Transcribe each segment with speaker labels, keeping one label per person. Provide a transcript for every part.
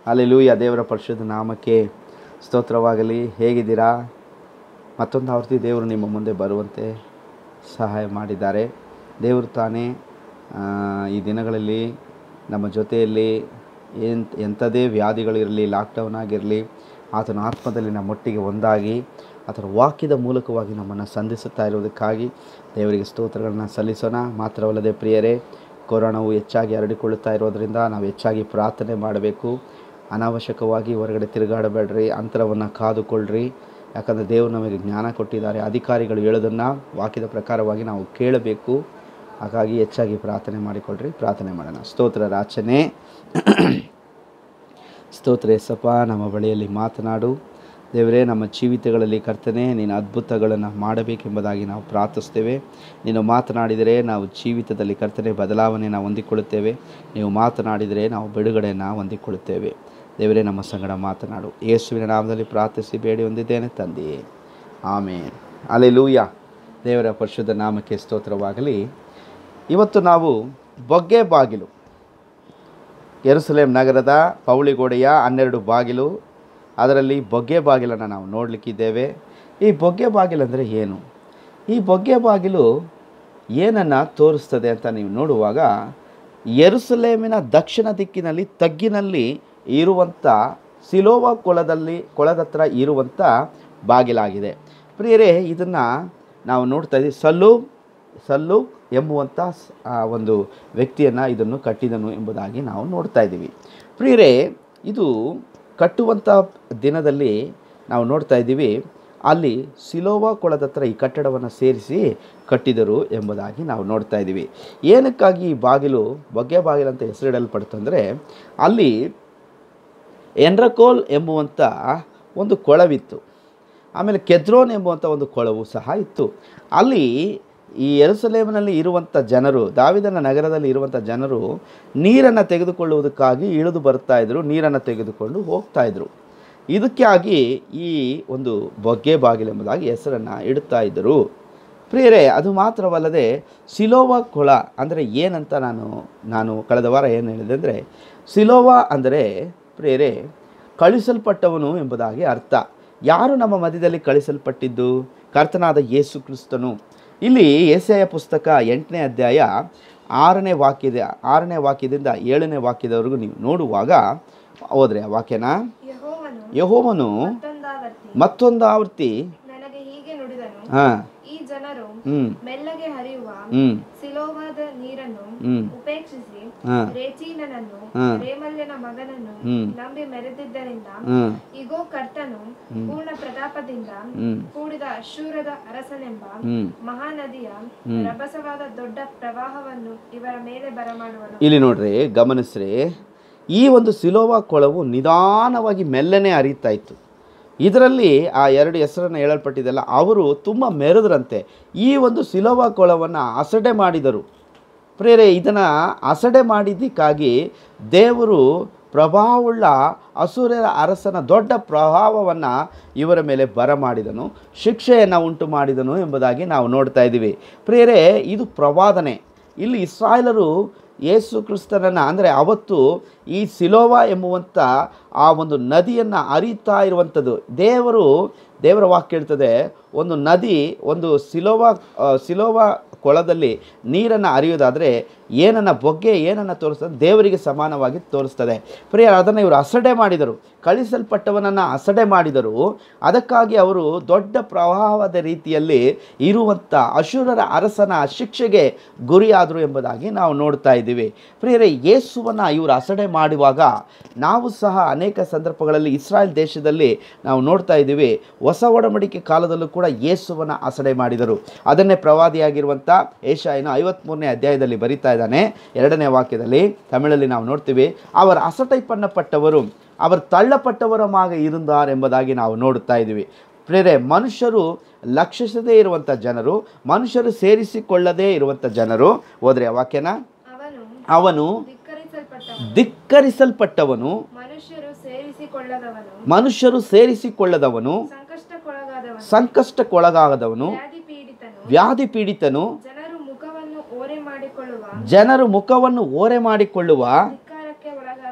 Speaker 1: Alleluia ದೇವರ ಪರಿಶುದ್ಧ ನಾಮಕ್ಕೆ ಸ್ತೋತ್ರವಾಗಲಿ ಹೇಗಿದ್ದೀರಾ ಮತ್ತೊಂದು ಆವೃತ್ತಿ ದೇವರು ನಿಮ್ಮ ಮುಂದೆ ಬರುವಂತೆ ಸಹಾಯ ಮಾಡಿದ್ದಾರೆ ದೇವರು ತಾನೇ ಆ, ಈ ದಿನಗಳಲ್ಲಿ ನಮ್ಮ ಜೊತೆಯಲ್ಲಿ ಎಂತ ಎಂಥದೇ ವ್ಯಾಧಿಗಳಿರಲಿ ಲಾಕ್ಡೌನ್ ಆಗಿರಲಿ ಆತನ ಆತ್ಮದಲ್ಲಿ ನಮ್ಮೊಟ್ಟಿಗೆ ಒಂದಾಗಿ ಆತನ ವಾಕ್ಯದ ಮೂಲಕವಾಗಿ ನಮ್ಮನ್ನು ಸಂಧಿಸುತ್ತಾ ಇರುವುದಕ್ಕಾಗಿ ದೇವರಿಗೆ ಸ್ತೋತ್ರಗಳನ್ನ ಸಲ್ಲಿಸೋಣ ಮಾತ್ರವಲ್ಲದೆ ಪ್ರಿಯರೇ ಕೊರೋನಾವು ಹೆಚ್ಚಾಗಿ ಹರಡಿಕೊಳ್ಳುತ್ತಾ ಇರೋದರಿಂದ ನಾವು ಹೆಚ್ಚಾಗಿ ಪ್ರಾರ್ಥನೆ ಮಾಡಬೇಕು ಅನಾವಶ್ಯಕವಾಗಿ ಹೊರಗಡೆ ತಿರುಗಾಡಬೇಡ್ರಿ ಅಂತರವನ್ನು ಕಾದುಕೊಳ್ಳ್ರಿ ಯಾಕಂದರೆ ದೇವರು ನಮಗೆ ಜ್ಞಾನ ಕೊಟ್ಟಿದ್ದಾರೆ ಅಧಿಕಾರಿಗಳು ಹೇಳೋದನ್ನು ವಾಕ್ಯದ ಪ್ರಕಾರವಾಗಿ ನಾವು ಕೇಳಬೇಕು ಹಾಗಾಗಿ ಹೆಚ್ಚಾಗಿ ಪ್ರಾರ್ಥನೆ ಮಾಡಿಕೊಳ್ಳ್ರಿ ಪ್ರಾರ್ಥನೆ ಮಾಡೋಣ ಸ್ತೋತ್ರ ರಾಚನೆ ಸ್ತೋತ್ರ ಎಸಪ್ಪ ನಮ್ಮ ಬಳಿಯಲ್ಲಿ ಮಾತನಾಡು ದೇವರೇ ನಮ್ಮ ಜೀವಿತಗಳಲ್ಲಿ ಕರ್ತನೆ ನೀನು ಅದ್ಭುತಗಳನ್ನು ಮಾಡಬೇಕೆಂಬುದಾಗಿ ನಾವು ಪ್ರಾರ್ಥಿಸ್ತೇವೆ ನೀನು ಮಾತನಾಡಿದರೆ ನಾವು ಜೀವಿತದಲ್ಲಿ ಕರ್ತನೆ ಬದಲಾವಣೆಯನ್ನು ಹೊಂದಿಕೊಳ್ಳುತ್ತೇವೆ ನೀವು ಮಾತನಾಡಿದರೆ ನಾವು ಬಿಡುಗಡೆಯನ್ನು ಹೊಂದಿಕೊಳ್ಳುತ್ತೇವೆ ದೇವರೇ ನಮ್ಮ ಸಂಗಡ ಮಾತನಾಡು ಯೇಸುವಿನ ನಾಮದಲ್ಲಿ ಪ್ರಾರ್ಥಿಸಿ ಬೇಡಿ ಹೊಂದಿದ್ದೇನೆ ತಂದೆಯೇ ಆಮೇಲೆ ಅಲ್ಲೆಲೂಯ ದೇವರ ಪರಿಶುದ್ಧ ನಾಮಕ್ಕೆ ಸ್ತೋತ್ರವಾಗಲಿ ಇವತ್ತು ನಾವು ಬೊಗ್ಗೆ ಬಾಗಿಲು ಯೆರೂಸಲೇಮ್ ನಗರದ ಪೌಳಿಗೋಡೆಯ ಹನ್ನೆರಡು ಬಾಗಿಲು ಅದರಲ್ಲಿ ಬೊಗ್ಗೆ ಬಾಗಿಲನ್ನು ನಾವು ನೋಡಲಿಕ್ಕಿದ್ದೇವೆ ಈ ಬೊಗ್ಗೆ ಬಾಗಿಲು ಅಂದರೆ ಏನು ಈ ಬೊಗ್ಗೆ ಬಾಗಿಲು ಏನನ್ನು ತೋರಿಸ್ತದೆ ಅಂತ ನೀವು ನೋಡುವಾಗ ಯೆರೂಸಲೇಮಿನ ದಕ್ಷಿಣ ದಿಕ್ಕಿನಲ್ಲಿ ತಗ್ಗಿನಲ್ಲಿ ಇರುವಂಥ ಸಿಲೋವ ಕೊಳದಲ್ಲಿ ಕೊಳದತ್ರ ಇರುವಂಥ ಬಾಗಿಲಾಗಿದೆ ಪ್ರಿಯರೇ ಇದನ್ನು ನಾವು ನೋಡ್ತಾ ಇದ್ದೀವಿ ಸಲ್ಲು ಸಲ್ಲು ಎಂಬುವಂಥ ಸ್- ಆ ಒಂದು ವ್ಯಕ್ತಿಯನ್ನು ಇದನ್ನು ಕಟ್ಟಿದನು ಎಂಬುದಾಗಿ ನಾವು ನೋಡ್ತಾ ಇದ್ದೀವಿ ಪ್ರಿಯರೇ ಇದು ಕಟ್ಟುವಂಥ ದಿನದಲ್ಲಿ ನಾವು ನೋಡ್ತಾ ಇದ್ದೀವಿ ಅಲ್ಲಿ ಸಿಲೋವಾ ಕೊಳದ ಹತ್ರ ಈ ಕಟ್ಟಡವನ್ನು ಸೇರಿಸಿ ಕಟ್ಟಿದರು ಎಂಬುದಾಗಿ ನಾವು ನೋಡ್ತಾ ಇದ್ದೀವಿ ಏನಕ್ಕಾಗಿ ಈ ಬಾಗಿಲು ಬಗೆ ಬಾಗಿಲು ಅಂತ ಹೆಸರಿಡಲ್ಪಡ್ತಂದರೆ ಅಲ್ಲಿ ಎನ್ರಕೋಲ್ ಎಂಬುವಂಥ ಒಂದು ಕೊಳವಿತ್ತು ಆಮೇಲೆ ಕೆದ್ರೋನ್ ಎಂಬುವಂಥ ಒಂದು ಕೊಳವು ಸಹ ಇತ್ತು ಅಲ್ಲಿ ಈ ಎರುಸಲೇಮಿನಲ್ಲಿ ಇರುವಂಥ ಜನರು ದಾವಿದನ ನಗರದಲ್ಲಿ ಇರುವಂಥ ಜನರು ನೀರನ್ನು ತೆಗೆದುಕೊಳ್ಳುವುದಕ್ಕಾಗಿ ಇಳಿದು ಬರ್ತಾ ಇದ್ರು ನೀರನ್ನು ತೆಗೆದುಕೊಂಡು ಹೋಗ್ತಾ ಇದ್ರು ಇದಕ್ಕಾಗಿ ಈ ಒಂದು ಬೊಗ್ಗೆ ಬಾಗಿಲು ಎಂಬುದಾಗಿ ಹೆಸರನ್ನು ಇಡುತ್ತಾ ಇದ್ದರು ಪ್ರಿಯರೇ ಅದು ಮಾತ್ರವಲ್ಲದೆ ಸಿಲೋವಾ ಕೊಳ ಅಂದರೆ ಏನಂತ ನಾನು ನಾನು ಕಳೆದ ವಾರ ಏನು ಹೇಳಿದೆ ಅಂದರೆ ಸಿಲೋವಾ ಅಂದರೆ ಪ್ರಿಯರೇ ಕಳಿಸಲ್ಪಟ್ಟವನು ಎಂಬುದಾಗಿ ಅರ್ಥ ಯಾರು ನಮ್ಮ ಮಧ್ಯದಲ್ಲಿ ಕಳಿಸಲ್ಪಟ್ಟಿದ್ದು ಕರ್ತನಾದ ಯೇಸು ಕ್ರಿಸ್ತನು ಇಲ್ಲಿ ಏಸೆಯ ಪುಸ್ತಕ ಎಂಟನೇ ಅಧ್ಯಾಯ ಆರನೇ ವಾಕ್ಯದ ಆರನೇ ವಾಕ್ಯದಿಂದ ಏಳನೇ ವಾಕ್ಯದವರೆಗೂ ನೀವು ನೋಡುವಾಗ ಹೋದ್ರೆ ಆ ವಾಕ್ಯನ
Speaker 2: ಯೆಹೋವನು
Speaker 1: ಯಹೋವನು
Speaker 2: ಮತ್ತೊಂದಾವರ್ತಿ
Speaker 1: ಮತ್ತೊಂದು ಆವೃತ್ತಿ
Speaker 2: ನನಗೆ ಹೀಗೆ ನುಡಿದನು
Speaker 1: ಹಾಂ
Speaker 2: ಈ ಜನರು
Speaker 1: ಹ್ಞೂ
Speaker 2: ಮೆಲ್ಲಗೆ ಹರಿಯುವ
Speaker 1: ಹ್ಞೂ
Speaker 2: ಸಿಲೋವಾದ ನೀರನ್ನು
Speaker 1: ಹ್ಞೂ
Speaker 2: ಉಪೇಕ್ಷಿಸಿ
Speaker 1: ಹಾಂ
Speaker 2: ರೇಚೀನನನ್ನು
Speaker 1: ಹ್ಮ್.
Speaker 2: ರೇಮಲ್ಯನ ಮಗನನ್ನು
Speaker 1: ಹ್ಮ್.
Speaker 2: ನಂಬಿ ಮೆರೆದಿದ್ದರಿಂದ
Speaker 1: ಹ್ಞೂ
Speaker 2: ಇಗೋ ಕರ್ತನು ಪೂರ್ಣ ಪ್ರತಾಪದಿಂದ
Speaker 1: ಹ್ಞೂ
Speaker 2: ಕೂಡಿದ ಅಶೂರದ ಅರಸನೆಂಬ
Speaker 1: ಹ್ಞೂ
Speaker 2: ಮಹಾನದಿಯ ರಭಸವಾದ ದೊಡ್ಡ ಪ್ರವಾಹವನ್ನು ಇವರ ಮೇಲೆ ಬರಮಾಡುವನು
Speaker 1: ಇಲ್ಲಿ ನೋಡ್ರಿ ಗಮನಿಸ್ರಿ ಈ ಒಂದು ಸಿಲೋವಾ ಕೊಳವು ನಿಧಾನವಾಗಿ ಮೆಲ್ಲನೆ ಹರಿತಾ ಇತ್ತು ಇದರಲ್ಲಿ ಆ ಎರಡು ಹೆಸರನ್ನು ಹೇಳಲ್ಪಟ್ಟಿದ್ದಲ್ಲ ಅವರು ತುಂಬ ಮೆರೆದ್ರಂತೆ ಈ ಒಂದು ಸಿಲೋವಾ ಕೊಳವನ್ನು ಅಸಡೆ ಮಾಡಿದರು ಪ್ರೇರೆ ಇದನ್ನು ಅಸಡೆ ಮಾಡಿದ್ದಕ್ಕಾಗಿ ದೇವರು ಪ್ರಭಾವವುಳ್ಳ ಅಸುರರ ಅರಸನ ದೊಡ್ಡ ಪ್ರಭಾವವನ್ನು ಇವರ ಮೇಲೆ ಬರಮಾಡಿದನು ಶಿಕ್ಷೆಯನ್ನು ಉಂಟು ಮಾಡಿದನು ಎಂಬುದಾಗಿ ನಾವು ನೋಡ್ತಾ ಇದ್ದೀವಿ ಪ್ರೇರೆ ಇದು ಪ್ರವಾದನೆ ಇಲ್ಲಿ ಇಸ್ರಾಯೇಲರು ಯೇಸು ಕ್ರಿಸ್ತನನ್ನು ಅಂದರೆ ಅವತ್ತು ಈ ಸಿಲೋವಾ ಎಂಬುವಂಥ ಆ ಒಂದು ನದಿಯನ್ನು ಅರಿತಾ ಇರುವಂಥದ್ದು ದೇವರು ದೇವರ ವಾಕ್ಯ ಹೇಳ್ತದೆ ಒಂದು ನದಿ ಒಂದು ಸಿಲೋವಾ ಆ, ಸಿಲೋವಾ ಕೊಳದಲ್ಲಿ ನೀರನ್ನು ಹರಿಯೋದಾದರೆ ಏನನ್ನು ಬೊಗ್ಗೆ ಏನನ್ನು ತೋರಿಸ್ತದೆ ದೇವರಿಗೆ ಸಮಾನವಾಗಿ ತೋರಿಸ್ತದೆ ಪ್ರಿಯ ಅದನ್ನು ಇವರು ಅಸಡೆ ಮಾಡಿದರು ಕಳಿಸಲ್ಪಟ್ಟವನನ್ನು ಅಸಡೆ ಮಾಡಿದರು ಅದಕ್ಕಾಗಿ ಅವರು ದೊಡ್ಡ ಪ್ರವಾಹದ ರೀತಿಯಲ್ಲಿ ಇರುವಂಥ ಅಶುರರ ಅರಸನ ಶಿಕ್ಷೆಗೆ ಗುರಿಯಾದರು ಎಂಬುದಾಗಿ ನಾವು ನೋಡ್ತಾ ಇದ್ದೀವಿ ಪ್ರಿಯರೇ ಯೇಸುವನ್ನು ಇವರು ಅಸಡೆ ಮಾಡುವಾಗ ನಾವು ಸಹ ಅನೇಕ ಸಂದರ್ಭಗಳಲ್ಲಿ ಇಸ್ರಾಯೇಲ್ ದೇಶದಲ್ಲಿ ನಾವು ನೋಡ್ತಾ ಇದ್ದೀವಿ ಹೊಸ ಒಡಂಬಡಿಕೆ ಕಾಲದಲ್ಲೂ ಕೂಡ ಯೇಸುವನ್ನು ಅಸಡೆ ಮಾಡಿದರು ಅದನ್ನೇ ಪ್ರವಾದಿಯಾಗಿರುವಂಥ ಏಷಾಯನ ಐವತ್ತ್ಮೂರನೇ ಅಧ್ಯಾಯದಲ್ಲಿ ಬರಿತಾ ಇದ್ದಾನೆ ಎರಡನೇ ವಾಕ್ಯದಲ್ಲಿ ತಮಿಳಲ್ಲಿ ನಾವು ನೋಡ್ತೀವಿ ಅವರ ಅಸಟೈ ಪಟ್ಟವರು ಅವರು ತಳ್ಳಪಟ್ಟವರமாக இருந்தார் ಎಂಬುದಾಗಿ ನಾವು ನೋಡುತ್ತಾ ಇದ್ದೀವಿ ಪ್ರೇರೆ ಮನುಷ್ಯರು ಲಕ್ಷಿಸದೇ ಇರುವಂಥ ಜನರು ಮನುಷ್ಯರು ಸೇರಿಸಿಕೊಳ್ಳದೇ ಇರುವಂಥ ಜನರು ಹೋದ್ರೆ ಆ ವಾಕ್ಯನ
Speaker 2: ಅವನು
Speaker 1: ಅವನು
Speaker 2: ಧಿಕ್ಕರಿಸಲ್ಪಟ್ಟವನು
Speaker 1: ಧಿಕ್ಕರಿಸಲ್ಪಟ್ಟವನು
Speaker 2: ಮನುಷ್ಯರು ಸೇರಿಸಿಕೊಳ್ಳದವನು
Speaker 1: ಮನುಷ್ಯರು ಸೇರಿಸಿಕೊಳ್ಳದವನು
Speaker 2: ಸಂಕಷ್ಟಕ್ಕೊಳಗಾದವನು
Speaker 1: ಸಂಕಷ್ಟಕ್ಕೊಳಗಾಗದವನು
Speaker 2: ವ್ಯಾಧಿ ಪೀಡಿತನು
Speaker 1: ವ್ಯಾಧಿ ಪೀಡಿತನು
Speaker 2: ಜನರು ಮುಖವನ್ನು ಓರೆ ಮಾಡಿಕೊಳ್ಳುವ
Speaker 1: ಜನರು ಮುಖವನ್ನು ಓರೆ ಮಾಡಿಕೊಳ್ಳುವ
Speaker 2: ಧಿಕ್ಕಾರಕ್ಕೆ ಒಳಗಾದವನು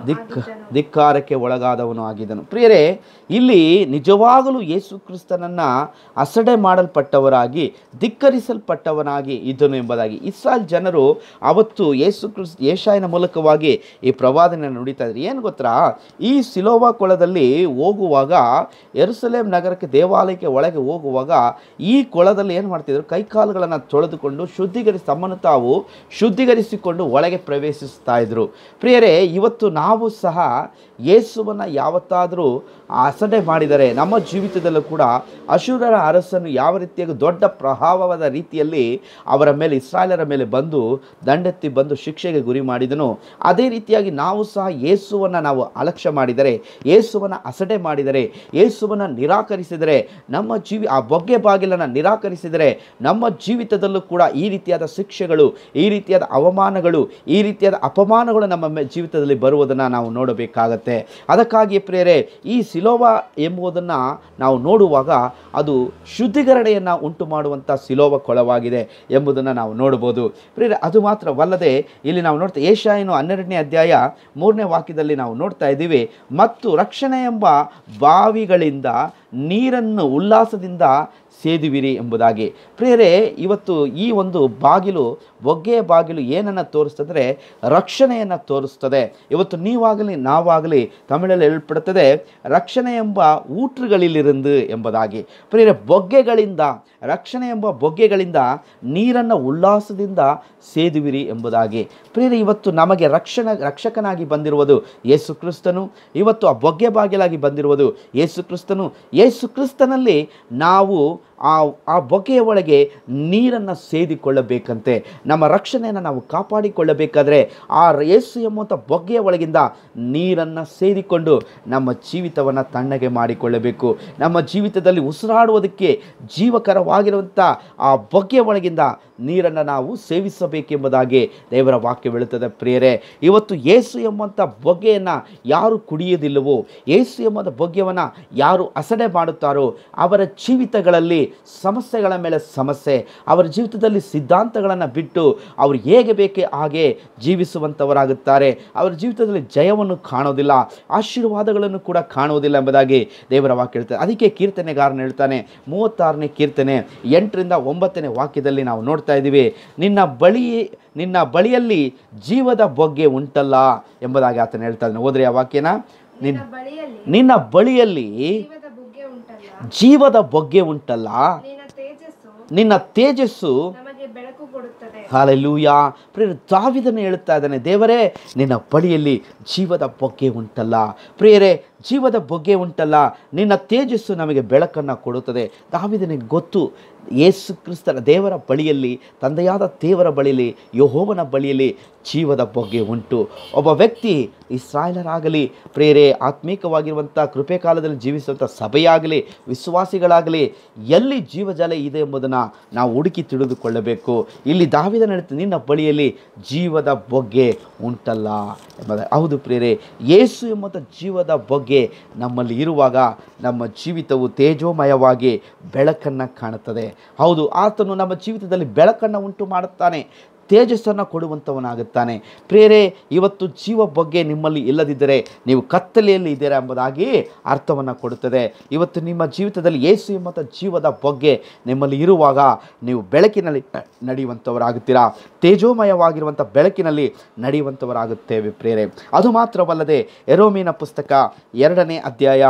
Speaker 1: ದಿಕ್
Speaker 2: ಆಗಿದ್ದನು.
Speaker 1: ಧಿಕ್ಕಾರಕ್ಕೆ ಒಳಗಾದವನು ಆಗಿದ್ದನು ಪ್ರಿಯರೇ ಇಲ್ಲಿ ನಿಜವಾಗಲೂ ಯೇಸು ಕ್ರಿಸ್ತನನ್ನು ಅಸಡೆ ಮಾಡಲ್ಪಟ್ಟವರಾಗಿ ಧಿಕ್ಕರಿಸಲ್ಪಟ್ಟವನಾಗಿ ಇದ್ದನು ಎಂಬುದಾಗಿ ಇಸ್ರಾಯೇಲ್ ಜನರು ಅವತ್ತು ಯೇಸು ಕ್ರಿಸ್ತ ಏಷಾಯನ ಮೂಲಕವಾಗಿ ಈ ಪ್ರವಾದನೆ ನುಡಿತಾ ಇದ್ರು ಏನು ಗೊತ್ತಾ ಈ ಸಿಲೋವಾ ಕೊಳದಲ್ಲಿ ಹೋಗುವಾಗ ಎರುಸಲೇಮ್ ನಗರಕ್ಕೆ ದೇವಾಲಯಕ್ಕೆ ಒಳಗೆ ಹೋಗುವಾಗ ಈ ಕೊಳದಲ್ಲಿ ಏನು ಮಾಡ್ತಿದ್ರು ಕೈಕಾಲುಗಳನ್ನು ತೊಳೆದುಕೊಂಡು ಶುದ್ಧೀಕರಿಸಿ ತಮ್ಮನ್ನು ತಾವು ಶುದ್ಧೀಕರಿಸಿಕೊಂಡು ಒಳಗೆ ಪ್ರವೇಶಿಸ್ತಾ ಇದ್ರು ಪ್ರಿಯರೇ ಇವತ್ತು ನಾವು ಸಹ ಯೇಸುವನ್ನು ಯಾವತ್ತಾದರೂ ಅಸಡೆ ಮಾಡಿದರೆ ನಮ್ಮ ಜೀವಿತದಲ್ಲೂ ಕೂಡ ಅಶುರರ ಅರಸನು ಯಾವ ರೀತಿಯಾಗಿ ದೊಡ್ಡ ಪ್ರಭಾವವಾದ ರೀತಿಯಲ್ಲಿ ಅವರ ಮೇಲೆ ಇಸ್ರಾಯೇಲರ ಮೇಲೆ ಬಂದು ದಂಡೆತ್ತಿ ಬಂದು ಶಿಕ್ಷೆಗೆ ಗುರಿ ಮಾಡಿದನು ಅದೇ ರೀತಿಯಾಗಿ ನಾವು ಸಹ ಯೇಸುವನ್ನು ನಾವು ಅಲಕ್ಷ್ಯ ಮಾಡಿದರೆ ಯೇಸುವನ್ನು ಅಸಡೆ ಮಾಡಿದರೆ ಯೇಸುವನ್ನು ನಿರಾಕರಿಸಿದರೆ ನಮ್ಮ ಜೀವಿ ಆ ಬೊಗ್ಗೆ ಬಾಗಿಲನ್ನು ನಿರಾಕರಿಸಿದರೆ ನಮ್ಮ ಜೀವಿತದಲ್ಲೂ ಕೂಡ ಈ ರೀತಿಯಾದ ಶಿಕ್ಷೆಗಳು ಈ ರೀತಿಯಾದ ಅವಮಾನಗಳು ಈ ರೀತಿಯಾದ ಅಪಮಾನಗಳು ನಮ್ಮ ಮೇ- ಜೀವಿತದಲ್ಲಿ ಬರುವುದನ್ನು ನಾವು ನೋಡಬೇಕಾಗತ್ತೆ ಅದಕ್ಕಾಗಿ ಪ್ರೇರೆ ಈ ಸಿಲೋವ ಎಂಬುದನ್ನು ನಾವು ನೋಡುವಾಗ ಅದು ಶುದ್ಧೀಕರಣೆಯನ್ನು ಉಂಟು ಮಾಡುವಂಥ ಸಿಲೋವ ಕೊಳವಾಗಿದೆ ಎಂಬುದನ್ನು ನಾವು ನೋಡ್ಬೋದು ಪ್ರೇರೆ ಅದು ಮಾತ್ರವಲ್ಲದೆ ಇಲ್ಲಿ ನಾವು ನೋಡ್ತಾ ಏಷಾಯನು ಹನ್ನೆರಡನೇ ಅಧ್ಯಾಯ ಮೂರನೇ ವಾಕ್ಯದಲ್ಲಿ ನಾವು ನೋಡ್ತಾ ಇದ್ದೀವಿ ಮತ್ತು ರಕ್ಷಣೆ ಎಂಬ ಬಾವಿಗಳಿಂದ ನೀರನ್ನು ಉಲ್ಲಾಸದಿಂದ ಸೇದುವಿರಿ ಎಂಬುದಾಗಿ ಪ್ರೇರೆ ಇವತ್ತು ಈ ಒಂದು ಬಾಗಿಲು ಬೊಗ್ಗೆಯ ಬಾಗಿಲು ಏನನ್ನು ತೋರಿಸ್ತಂದರೆ ರಕ್ಷಣೆಯನ್ನು ತೋರಿಸ್ತದೆ ಇವತ್ತು ನೀವಾಗಲಿ ನಾವಾಗಲಿ ತಮಿಳಲ್ಲಿ ಹೇಳ್ಬಿಡುತ್ತದೆ ರಕ್ಷಣೆ ಎಂಬ ಊಟ್ರುಗಳಿಲಿருந்து ಎಂಬುದಾಗಿ ಪ್ರೇರೆ ಬೊಗ್ಗೆಗಳಿಂದ ರಕ್ಷಣೆ ಎಂಬ ಬೊಗ್ಗೆಗಳಿಂದ ನೀರನ್ನು ಉಲ್ಲಾಸದಿಂದ ಸೇದುವಿರಿ ಎಂಬುದಾಗಿ ಪ್ರೇರೆ ಇವತ್ತು ನಮಗೆ ರಕ್ಷಣ ರಕ್ಷಕನಾಗಿ ಬಂದಿರುವುದು ಯೇಸು ಕ್ರಿಸ್ತನು ಇವತ್ತು ಆ ಬೊಗ್ಗೆ ಬಾಗಿಲಾಗಿ ಬಂದಿರುವುದು ಯೇಸು ಕ್ರಿಸ್ತನು ಯೇಸು ಕ್ರಿಸ್ತನಲ್ಲಿ ನಾವು ಆ ಆ ಬೊಗೆಯ ಒಳಗೆ ನೀರನ್ನು ಸೇದಿಕೊಳ್ಳಬೇಕಂತೆ ನಮ್ಮ ರಕ್ಷಣೆಯನ್ನು ನಾವು ಕಾಪಾಡಿಕೊಳ್ಳಬೇಕಾದ್ರೆ ಆ ಯೇಸು ಎಂಬುವಂಥ ಬೊಗ್ಗೆಯ ಒಳಗಿಂದ ನೀರನ್ನು ಸೇದಿಕೊಂಡು ನಮ್ಮ ಜೀವಿತವನ್ನು ತಣ್ಣಗೆ ಮಾಡಿಕೊಳ್ಳಬೇಕು ನಮ್ಮ ಜೀವಿತದಲ್ಲಿ ಉಸಿರಾಡುವುದಕ್ಕೆ ಜೀವಕರವಾಗಿರುವಂಥ ಆ ಬೊಗ್ಗೆಯ ಒಳಗಿಂದ ನೀರನ್ನು ನಾವು ಸೇವಿಸಬೇಕೆಂಬುದಾಗಿ ದೇವರ ವಾಕ್ಯ ಹೇಳುತ್ತದೆ ಪ್ರಿಯರೇ ಇವತ್ತು ಯೇಸು ಎಂಬಂಥ ಬೊಗ್ಗೆಯನ್ನು ಯಾರು ಕುಡಿಯೋದಿಲ್ಲವೋ ಯೇಸು ಎಂಬಂಥ ಬೊಗ್ಗೆಯನ್ನು ಯಾರು ಅಸಡೆ ಮಾಡುತ್ತಾರೋ ಅವರ ಜೀವಿತಗಳಲ್ಲಿ ಸಮಸ್ಯೆಗಳ ಮೇಲೆ ಸಮಸ್ಯೆ ಅವರ ಜೀವಿತದಲ್ಲಿ ಸಿದ್ಧಾಂತಗಳನ್ನು ಬಿಟ್ಟು ಅವರು ಹೇಗೆ ಬೇಕೇ ಹಾಗೆ ಜೀವಿಸುವಂಥವರಾಗುತ್ತಾರೆ ಅವರ ಜೀವಿತದಲ್ಲಿ ಜಯವನ್ನು ಕಾಣೋದಿಲ್ಲ ಆಶೀರ್ವಾದಗಳನ್ನು ಕೂಡ ಕಾಣುವುದಿಲ್ಲ ಎಂಬುದಾಗಿ ದೇವರ ವಾಕ್ಯ ಹೇಳ್ತಾರೆ ಅದಕ್ಕೆ ಕೀರ್ತನೆಗಾರನ ಹೇಳ್ತಾನೆ ಮೂವತ್ತಾರನೇ ಕೀರ್ತನೆ ಎಂಟರಿಂದ ಒಂಬತ್ತನೇ ವಾಕ್ಯದಲ್ಲಿ ನಾವು ನೋಡ್ತಾ ಇದ್ದೀವಿ ನಿನ್ನ ಬಳಿ ನಿನ್ನ ಬಳಿಯಲ್ಲಿ ಜೀವದ ಬೊಗ್ಗೆ ಉಂಟಲ್ಲ ಎಂಬುದಾಗಿ ಆತನ ಹೇಳ್ತಾನೆ ಹೋದ್ರೆ ಆ ವಾಕ್ಯನ ನಿನ್ನ
Speaker 2: ನಿನ್ನ ಬಳಿಯಲ್ಲಿ
Speaker 1: ನಿನ್ನ ಬಳಿಯಲ್ಲಿ
Speaker 2: ಜೀವದ ಬುಗ್ಗೆ ಉಂಟಲ್ಲ
Speaker 1: ಜೀವದ ಬೊಗ್ಗೆ ಉಂಟಲ್ಲ
Speaker 2: ನಿನ್ನ ತೇಜಸ್ಸು
Speaker 1: ನಿನ್ನ ತೇಜಸ್ಸು
Speaker 2: ನಮಗೆ ಬೆಳಕು ಕೊಡುತ್ತದೆ
Speaker 1: ಹಾಲೆಲೂಯ ಪ್ರಿಯರು ದಾವಿದನು ಹೇಳುತ್ತಾ ಇದ್ದಾನೆ ದೇವರೇ ನಿನ್ನ ಬಳಿಯಲ್ಲಿ ಜೀವದ ಬೊಗ್ಗೆ ಉಂಟಲ್ಲ ಪ್ರಿಯರೇ ಜೀವದ ಬೊಗ್ಗೆ ಉಂಟಲ್ಲ ನಿನ್ನ ತೇಜಸ್ಸು ನಮಗೆ ಬೆಳಕನ್ನು ಕೊಡುತ್ತದೆ ದಾವಿದನಿಗೆ ಗೊತ್ತು ಯೇಸು ಕ್ರಿಸ್ತನ ದೇವರ ಬಳಿಯಲ್ಲಿ ತಂದೆಯಾದ ದೇವರ ಬಳಿಯಲ್ಲಿ ಯಹೋವನ ಬಳಿಯಲ್ಲಿ ಜೀವದ ಬೊಗ್ಗೆ ಉಂಟು ಒಬ್ಬ ವ್ಯಕ್ತಿ ಇಸ್ರಾಯೇಲರಾಗಲಿ ಪ್ರೇರೆ ಆತ್ಮೀಕವಾಗಿರುವಂಥ ಕೃಪೆ ಕಾಲದಲ್ಲಿ ಜೀವಿಸುವಂಥ ಸಭೆಯಾಗಲಿ ವಿಶ್ವಾಸಿಗಳಾಗಲಿ ಎಲ್ಲಿ ಜೀವಜಲ ಇದೆ ಎಂಬುದನ್ನು ನಾವು ಹುಡುಕಿ ತಿಳಿದುಕೊಳ್ಳಬೇಕು ಇಲ್ಲಿ ದಾವಿದನ ಹೇಳ್ತೀನಿ ನಿನ್ನ ಬಳಿಯಲ್ಲಿ ಜೀವದ ಬೊಗ್ಗೆ ಉಂಟಲ್ಲ ಎಂಬುದ ಹೌದು ಪ್ರೇರೆ ಯೇಸು ಎಂಬಂಥ ಜೀವದ ಬಗ್ಗೆ ನಮ್ಮಲ್ಲಿ ಇರುವಾಗ ನಮ್ಮ ಜೀವಿತವು ತೇಜೋಮಯವಾಗಿ ಬೆಳಕನ್ನು ಕಾಣುತ್ತದೆ ಹೌದು ಆತನು ನಮ್ಮ ಜೀವಿತದಲ್ಲಿ ಬೆಳಕನ್ನು ಉಂಟು ಮಾಡುತ್ತಾನೆ ತೇಜಸ್ಸನ್ನು ಕೊಡುವಂಥವನಾಗುತ್ತಾನೆ ಪ್ರೇರೆ ಇವತ್ತು ಜೀವ ಬಗ್ಗೆ ನಿಮ್ಮಲ್ಲಿ ಇಲ್ಲದಿದ್ದರೆ ನೀವು ಕತ್ತಲೆಯಲ್ಲಿ ಇದ್ದೀರಾ ಎಂಬುದಾಗಿ ಅರ್ಥವನ್ನು ಕೊಡುತ್ತದೆ ಇವತ್ತು ನಿಮ್ಮ ಜೀವಿತದಲ್ಲಿ ಯೇಸು ಎಂಬಂಥ ಜೀವದ ಬಗ್ಗೆ ನಿಮ್ಮಲ್ಲಿ ಇರುವಾಗ ನೀವು ಬೆಳಕಿನಲ್ಲಿ ನಡೆಯುವಂಥವರಾಗುತ್ತೀರಾ ತೇಜೋಮಯವಾಗಿರುವಂಥ ಬೆಳಕಿನಲ್ಲಿ ನಡೆಯುವಂಥವರಾಗುತ್ತೇವೆ ಪ್ರೇರೆ ಅದು ಮಾತ್ರವಲ್ಲದೆ ಎರೋಮೀನ ಪುಸ್ತಕ ಎರಡನೇ ಅಧ್ಯಾಯ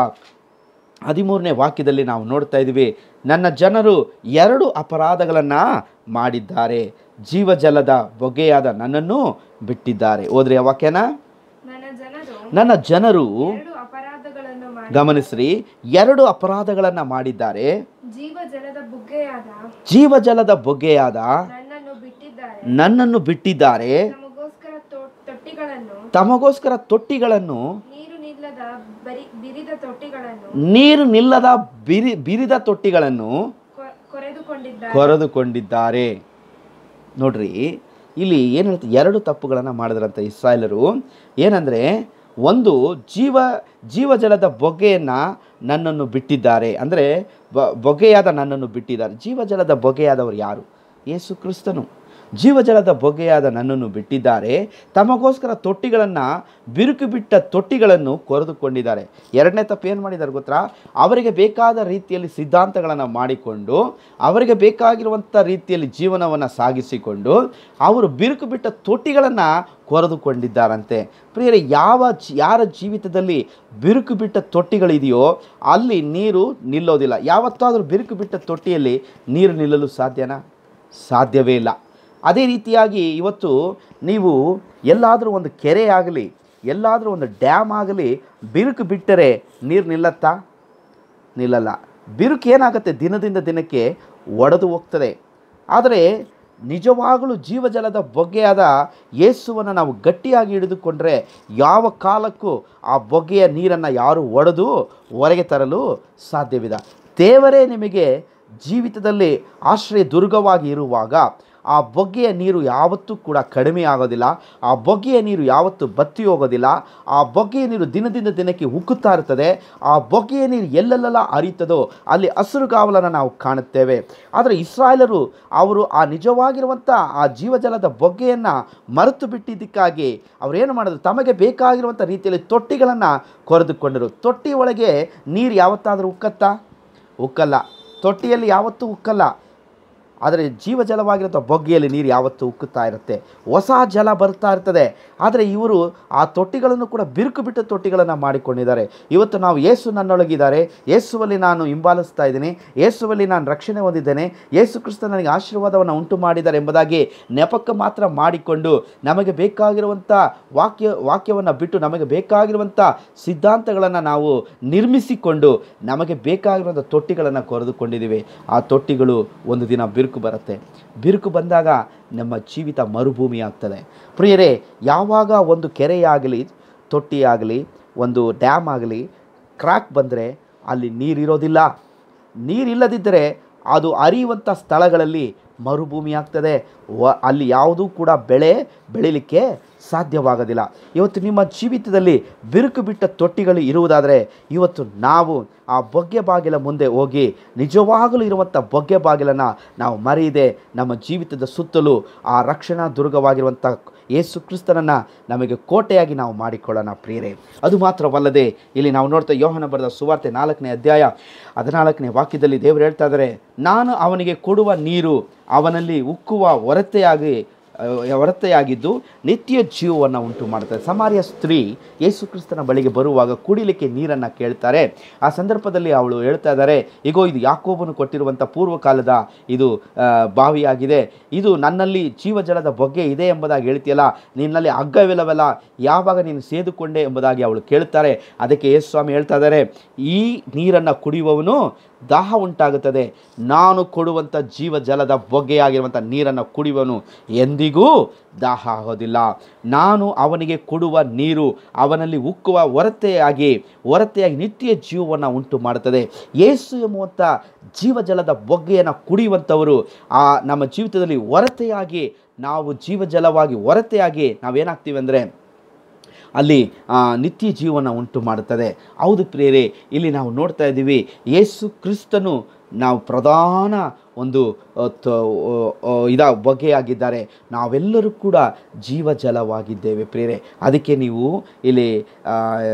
Speaker 1: ಹದಿಮೂರನೇ ವಾಕ್ಯದಲ್ಲಿ ನಾವು ನೋಡ್ತಾ ಇದ್ದೀವಿ ನನ್ನ ಜನರು ಎರಡು ಅಪರಾಧಗಳನ್ನು ಮಾಡಿದ್ದಾರೆ ಜೀವಜಲದ ಬೊಗೆಯಾದ ನನ್ನನ್ನು ಬಿಟ್ಟಿದ್ದಾರೆ ಹೋದ್ರಿ ಆ ವಾಕ್ಯನ
Speaker 2: ನನ್ನ ಜನರು
Speaker 1: ನನ್ನ ಜನರು
Speaker 2: ಎರಡು ಅಪರಾಧಗಳನ್ನು ಮಾಡಿ
Speaker 1: ಗಮನಿಸ್ರಿ ಎರಡು ಅಪರಾಧಗಳನ್ನು ಮಾಡಿದ್ದಾರೆ
Speaker 2: ಜೀವ ಜಲದ ಬುಗ್ಗೆಯಾದ
Speaker 1: ಜೀವಜಲದ ಬೊಗೆಯಾದ
Speaker 2: ನನ್ನನ್ನು ಬಿಟ್ಟಿದ್ದಾರೆ
Speaker 1: ನನ್ನನ್ನು ಬಿಟ್ಟಿದ್ದಾರೆ
Speaker 2: ನಮಗೋಸ್ಕರ ತೊ- ತೊಟ್ಟಿಗಳನ್ನು
Speaker 1: ತಮಗೋಸ್ಕರ ತೊಟ್ಟಿಗಳನ್ನು
Speaker 2: ನೀರು ನಿಲ್ಲದ ಬರಿ ಬಿರಿದ ತೊಟ್ಟಿಗಳನ್ನು
Speaker 1: ನೀರು ನಿಲ್ಲದ ಬಿರಿ ಬಿರಿದ ತೊಟ್ಟಿಗಳನ್ನು
Speaker 2: ಕೊ- ಕೊರೆದುಕೊಂಡಿದ್ದಾರೆ
Speaker 1: ಕೊರೆದುಕೊಂಡಿದ್ದಾರೆ ನೋಡ್ರಿ ಇಲ್ಲಿ ಏನು ಹೇಳ್ತಾರೆ ಎರಡು ತಪ್ಪುಗಳನ್ನು ಮಾಡಿದ್ರಂತೆ ಇಸ್ರಾಯೇಲರು ಏನಂದರೆ ಒಂದು ಜೀವ ಜೀವಜಲದ ಬೊಗ್ಗೆಯನ್ನು ನನ್ನನ್ನು ಬಿಟ್ಟಿದ್ದಾರೆ ಅಂದರೆ ಬ ಬೊಗೆಯಾದ ನನ್ನನ್ನು ಬಿಟ್ಟಿದ್ದಾರೆ ಜೀವಜಲದ ಬೊಗೆಯಾದವರು ಯಾರು ಯೇಸು ಕ್ರಿಸ್ತನು ಜೀವಜಲದ ಬೊಗೆಯಾದ ನನ್ನನ್ನು ಬಿಟ್ಟಿದ್ದಾರೆ ತಮಗೋಸ್ಕರ ತೊಟ್ಟಿಗಳನ್ನು ಬಿರುಕು ಬಿಟ್ಟ ತೊಟ್ಟಿಗಳನ್ನು ಕೊರೆದುಕೊಂಡಿದ್ದಾರೆ ಎರಡನೇ ತಪ್ಪು ಏನು ಮಾಡಿದ್ದಾರೆ ಗೊತ್ತಾ ಅವರಿಗೆ ಬೇಕಾದ ರೀತಿಯಲ್ಲಿ ಸಿದ್ಧಾಂತಗಳನ್ನು ಮಾಡಿಕೊಂಡು ಅವರಿಗೆ ಬೇಕಾಗಿರುವಂಥ ರೀತಿಯಲ್ಲಿ ಜೀವನವನ್ನು ಸಾಗಿಸಿಕೊಂಡು ಅವರು ಬಿರುಕು ಬಿಟ್ಟ ತೊಟ್ಟಿಗಳನ್ನು ಕೊರೆದುಕೊಂಡಿದ್ದಾರಂತೆ ಪ್ರಿಯರೇ ಯಾವ ಜಿ- ಯಾರ ಜೀವಿತದಲ್ಲಿ ಬಿರುಕು ಬಿಟ್ಟ ತೊಟ್ಟಿಗಳಿದೆಯೋ ಅಲ್ಲಿ ನೀರು ನಿಲ್ಲೋದಿಲ್ಲ ಯಾವತ್ತಾದರೂ ಬಿರುಕು ಬಿಟ್ಟ ತೊಟ್ಟಿಯಲ್ಲಿ ನೀರು ನಿಲ್ಲಲು ಸಾಧ್ಯನಾ ಸಾಧ್ಯವೇ ಇಲ್ಲ ಅದೇ ರೀತಿಯಾಗಿ ಇವತ್ತು ನೀವು ಎಲ್ಲಾದರೂ ಒಂದು ಕೆರೆ ಆಗಲಿ ಎಲ್ಲಾದರೂ ಒಂದು ಡ್ಯಾಮ್ ಆಗಲಿ ಬಿರುಕು ಬಿಟ್ಟರೆ ನೀರು ನಿಲ್ಲತ್ತಾ ನಿಲ್ಲಲ್ಲ ಬಿರುಕು ಏನಾಗುತ್ತೆ ದಿನದಿಂದ ದಿನಕ್ಕೆ ಒಡೆದು ಹೋಗ್ತದೆ ಆದರೆ ನಿಜವಾಗಲೂ ಜೀವಜಲದ ಬೊಗ್ಗೆಯಾದ ಯೇಸುವನ್ನು ನಾವು ಗಟ್ಟಿಯಾಗಿ ಹಿಡಿದುಕೊಂಡ್ರೆ ಯಾವ ಕಾಲಕ್ಕೂ ಆ ಬೊಗ್ಗೆಯ ನೀರನ್ನು ಯಾರು ಒಡೆದು ಹೊರಗೆ ತರಲು ಸಾಧ್ಯವಿಲ್ಲ ದೇವರೇ ನಿಮಗೆ ಜೀವಿತದಲ್ಲಿ ಆಶ್ರಯ ದುರ್ಗವಾಗಿ ಇರುವಾಗ ಆ ಬೊಗ್ಗೆಯ ನೀರು ಯಾವತ್ತೂ ಕೂಡ ಕಡಿಮೆ ಆಗೋದಿಲ್ಲ ಆ ಬೊಗ್ಗೆಯ ನೀರು ಯಾವತ್ತೂ ಬತ್ತಿ ಹೋಗೋದಿಲ್ಲ ಆ ಬೊಗ್ಗೆಯ ನೀರು ದಿನದಿಂದ ದಿನಕ್ಕೆ ಉಕ್ಕುತ್ತಾ ಇರ್ತದೆ ಆ ಬೊಗ್ಗೆಯ ನೀರು ಎಲ್ಲೆಲ್ಲೆಲ್ಲ ಹರಿತದೋ ಅಲ್ಲಿ ಹಸಿರುಗಾವಲನ್ನು ನಾವು ಕಾಣುತ್ತೇವೆ ಆದರೆ ಇಸ್ರಾಯೇಲರು ಅವರು ಆ ನಿಜವಾಗಿರುವಂಥ ಆ ಜೀವಜಲದ ಬೊಗ್ಗೆಯನ್ನು ಮರೆತು ಬಿಟ್ಟಿದ್ದಕ್ಕಾಗಿ ಅವರೇನು ಮಾಡಿದ್ರು ತಮಗೆ ಬೇಕಾಗಿರುವಂಥ ರೀತಿಯಲ್ಲಿ ತೊಟ್ಟಿಗಳನ್ನು ಕೊರೆದುಕೊಂಡರು ತೊಟ್ಟಿ ಒಳಗೆ ನೀರು ಯಾವತ್ತಾದರೂ ಉಕ್ಕತ್ತಾ ಉಕ್ಕಲ್ಲ ತೊಟ್ಟಿಯಲ್ಲಿ ಯಾವತ್ತೂ ಉಕ್ಕಲ್ಲ ಆದರೆ ಜೀವಜಲವಾಗಿರುವಂಥ ಬೊಗ್ಗೆಯಲ್ಲಿ ನೀರು ಯಾವತ್ತೂ ಉಕ್ಕುತ್ತಾ ಇರುತ್ತೆ ಹೊಸ ಜಲ ಬರ್ತಾ ಇರ್ತದೆ ಆದರೆ ಇವರು ಆ ತೊಟ್ಟಿಗಳನ್ನು ಕೂಡ ಬಿರುಕು ಬಿಟ್ಟ ತೊಟ್ಟಿಗಳನ್ನು ಮಾಡಿಕೊಂಡಿದ್ದಾರೆ ಇವತ್ತು ನಾವು ಯೇಸು ನನ್ನೊಳಗಿದ್ದಾರೆ ಯೇಸುವಲ್ಲಿ ನಾನು ಹಿಂಬಾಲಿಸ್ತಾ ಇದ್ದೀನಿ ಯೇಸುವಲ್ಲಿ ನಾನು ರಕ್ಷಣೆ ಹೊಂದಿದ್ದೇನೆ ಯೇಸು ಕ್ರಿಸ್ತ ನನಗೆ ಆಶೀರ್ವಾದವನ್ನು ಉಂಟು ಮಾಡಿದ್ದಾರೆ ಎಂಬುದಾಗಿ ನೆಪಕ್ಕೆ ಮಾತ್ರ ಮಾಡಿಕೊಂಡು ನಮಗೆ ಬೇಕಾಗಿರುವಂಥ ವಾಕ್ಯ ವಾಕ್ಯವನ್ನು ಬಿಟ್ಟು ನಮಗೆ ಬೇಕಾಗಿರುವಂಥ ಸಿದ್ಧಾಂತಗಳನ್ನು ನಾವು ನಿರ್ಮಿಸಿಕೊಂಡು ನಮಗೆ ಬೇಕಾಗಿರುವಂಥ ತೊಟ್ಟಿಗಳನ್ನು ಕೊರೆದುಕೊಂಡಿದ್ದೀವಿ ಆ ತೊಟ್ಟಿಗಳು ಒಂದು ದಿನ ಬಿರುಕು ಬರುತ್ತೆ ಬಿರುಕು ಬಂದಾಗ ನಮ್ಮ ಜೀವಿತ ಮರುಭೂಮಿ ಆಗ್ತದೆ ಪ್ರಿಯರೇ ಯಾವಾಗ ಒಂದು ಕೆರೆಯಾಗಲಿ ತೊಟ್ಟಿಯಾಗಲಿ ಒಂದು ಡ್ಯಾಮ್ ಆಗಲಿ ಕ್ರ್ಯಾಕ್ ಬಂದರೆ ಅಲ್ಲಿ ನೀರಿರೋದಿಲ್ಲ ನೀರಿಲ್ಲದಿದ್ದರೆ ಅದು ಹರಿಯುವಂಥ ಸ್ಥಳಗಳಲ್ಲಿ ಮರುಭೂಮಿ ಆಗ್ತದೆ ವ ಅಲ್ಲಿ ಯಾವುದೂ ಕೂಡ ಬೆಳೆ ಬೆಳಿಲಿಕ್ಕೆ ಸಾಧ್ಯವಾಗೋದಿಲ್ಲ ಇವತ್ತು ನಿಮ್ಮ ಜೀವಿತದಲ್ಲಿ ಬಿರುಕು ಬಿಟ್ಟ ತೊಟ್ಟಿಗಳು ಇರುವುದಾದರೆ ಇವತ್ತು ನಾವು ಆ ಬೊಗ್ಗೆ ಬಾಗಿಲ ಮುಂದೆ ಹೋಗಿ ನಿಜವಾಗಲೂ ಇರುವಂಥ ಬೊಗ್ಗೆ ಬಾಗಿಲನ್ನು ನಾವು ಮರೆಯದೆ ನಮ್ಮ ಜೀವಿತದ ಸುತ್ತಲೂ ಆ ರಕ್ಷಣಾ ದುರ್ಗವಾಗಿರುವಂಥ ಯೇಸು ಕ್ರಿಸ್ತನನ್ನು ನಮಗೆ ಕೋಟೆಯಾಗಿ ನಾವು ಮಾಡಿಕೊಳ್ಳೋಣ ಪ್ರಿಯರೇ ಅದು ಮಾತ್ರವಲ್ಲದೆ ಇಲ್ಲಿ ನಾವು ನೋಡ್ತಾ ಯೋಹನ ಬರೆದ ಸುವಾರ್ತೆ ನಾಲ್ಕನೇ ಅಧ್ಯಾಯ ಹದಿನಾಲ್ಕನೇ ವಾಕ್ಯದಲ್ಲಿ ದೇವರು ಹೇಳ್ತಾ ಇದ್ದಾರೆ ನಾನು ಅವನಿಗೆ ಕೊಡುವ ನೀರು ಅವನಲ್ಲಿ ಉಕ್ಕುವ ಹೊರತೆಯಾಗಿ ಅಹ್, ಹೊರತೆಯಾಗಿದ್ದು ನಿತ್ಯ ಜೀವವನ್ನು ಉಂಟು ಮಾಡ್ತಾರೆ ಸಮಾರ್ಯ ಸ್ತ್ರೀ ಯೇಸು ಕ್ರಿಸ್ತನ ಬಳಿಗೆ ಬರುವಾಗ ಕುಡಿಲಿಕ್ಕೆ ನೀರನ್ನು ಕೇಳ್ತಾರೆ ಆ ಸಂದರ್ಭದಲ್ಲಿ ಅವಳು ಹೇಳ್ತಾ ಇದ್ದಾರೆ ಈಗೋ ಇದು ಯಾಕೋಬನು ಕೊಟ್ಟಿರುವಂಥ ಪೂರ್ವಕಾಲದ ಇದು ಆ, ಬಾವಿಯಾಗಿದೆ ಇದು ನನ್ನಲ್ಲಿ ಜೀವಜಲದ ಬೊಗ್ಗೆ ಇದೆ ಎಂಬುದಾಗಿ ಹೇಳ್ತೀಯಲ್ಲ ನಿನ್ನಲ್ಲಿ ಹಗ್ಗವಿಲ್ಲವಲ್ಲ ಯಾವಾಗ ನೀನು ಸೇದುಕೊಂಡೆ ಎಂಬುದಾಗಿ ಅವಳು ಕೇಳ್ತಾರೆ ಅದಕ್ಕೆ ಯೇಸು ಸ್ವಾಮಿ ಹೇಳ್ತಾ ಇದ್ದಾರೆ ಈ ನೀರನ್ನು ಕುಡಿಯುವವನು ದಾಹ ಉಂಟಾಗುತ್ತದೆ ನಾನು ಕೊಡುವಂಥ ಜೀವ ಜಲದ ಬೊಗ್ಗೆಯಾಗಿರುವಂಥ ನೀರನ್ನು ಕುಡಿಯುವನು ಎಂದಿಗೂ ದಾಹ ಆಗೋದಿಲ್ಲ ನಾನು ಅವನಿಗೆ ಕೊಡುವ ನೀರು ಅವನಲ್ಲಿ ಉಕ್ಕುವ ಹೊರತೆಯಾಗಿ ಹೊರತೆಯಾಗಿ ನಿತ್ಯ ಜೀವವನ್ನು ಉಂಟು ಮಾಡುತ್ತದೆ ಯೇಸು ಎಂಬುವಂಥ ಜೀವಜಲದ ಬೊಗ್ಗೆಯನ್ನು ಕುಡಿಯುವಂಥವರು ಆ ನಮ್ಮ ಜೀವಿತದಲ್ಲಿ ಹೊರತೆಯಾಗಿ ನಾವು ಜೀವಜಲವಾಗಿ ಹೊರತೆಯಾಗಿ ನಾವೇನಾಗ್ತೀವಿ ಅಂದರೆ ಅಲ್ಲಿ ಆ, ನಿತ್ಯ ಜೀವನ ಉಂಟು ಮಾಡುತ್ತದೆ ಹೌದು ಪ್ರಿಯರೇ ಇಲ್ಲಿ ನಾವು ನೋಡ್ತಾ ಇದ್ದೀವಿ ಯೇಸು ಕ್ರಿಸ್ತನು ನಾವು ಪ್ರಧಾನ ಒಂದು ಆ, ತ- ಆ, ಇದ ಬಗೆಯಾಗಿದ್ದಾರೆ ನಾವೆಲ್ಲರೂ ಕೂಡ ಜೀವಜಲವಾಗಿದ್ದೇವೆ ಪ್ರಿಯರೇ ಅದಕ್ಕೆ ನೀವು ಇಲ್ಲಿ ಆ,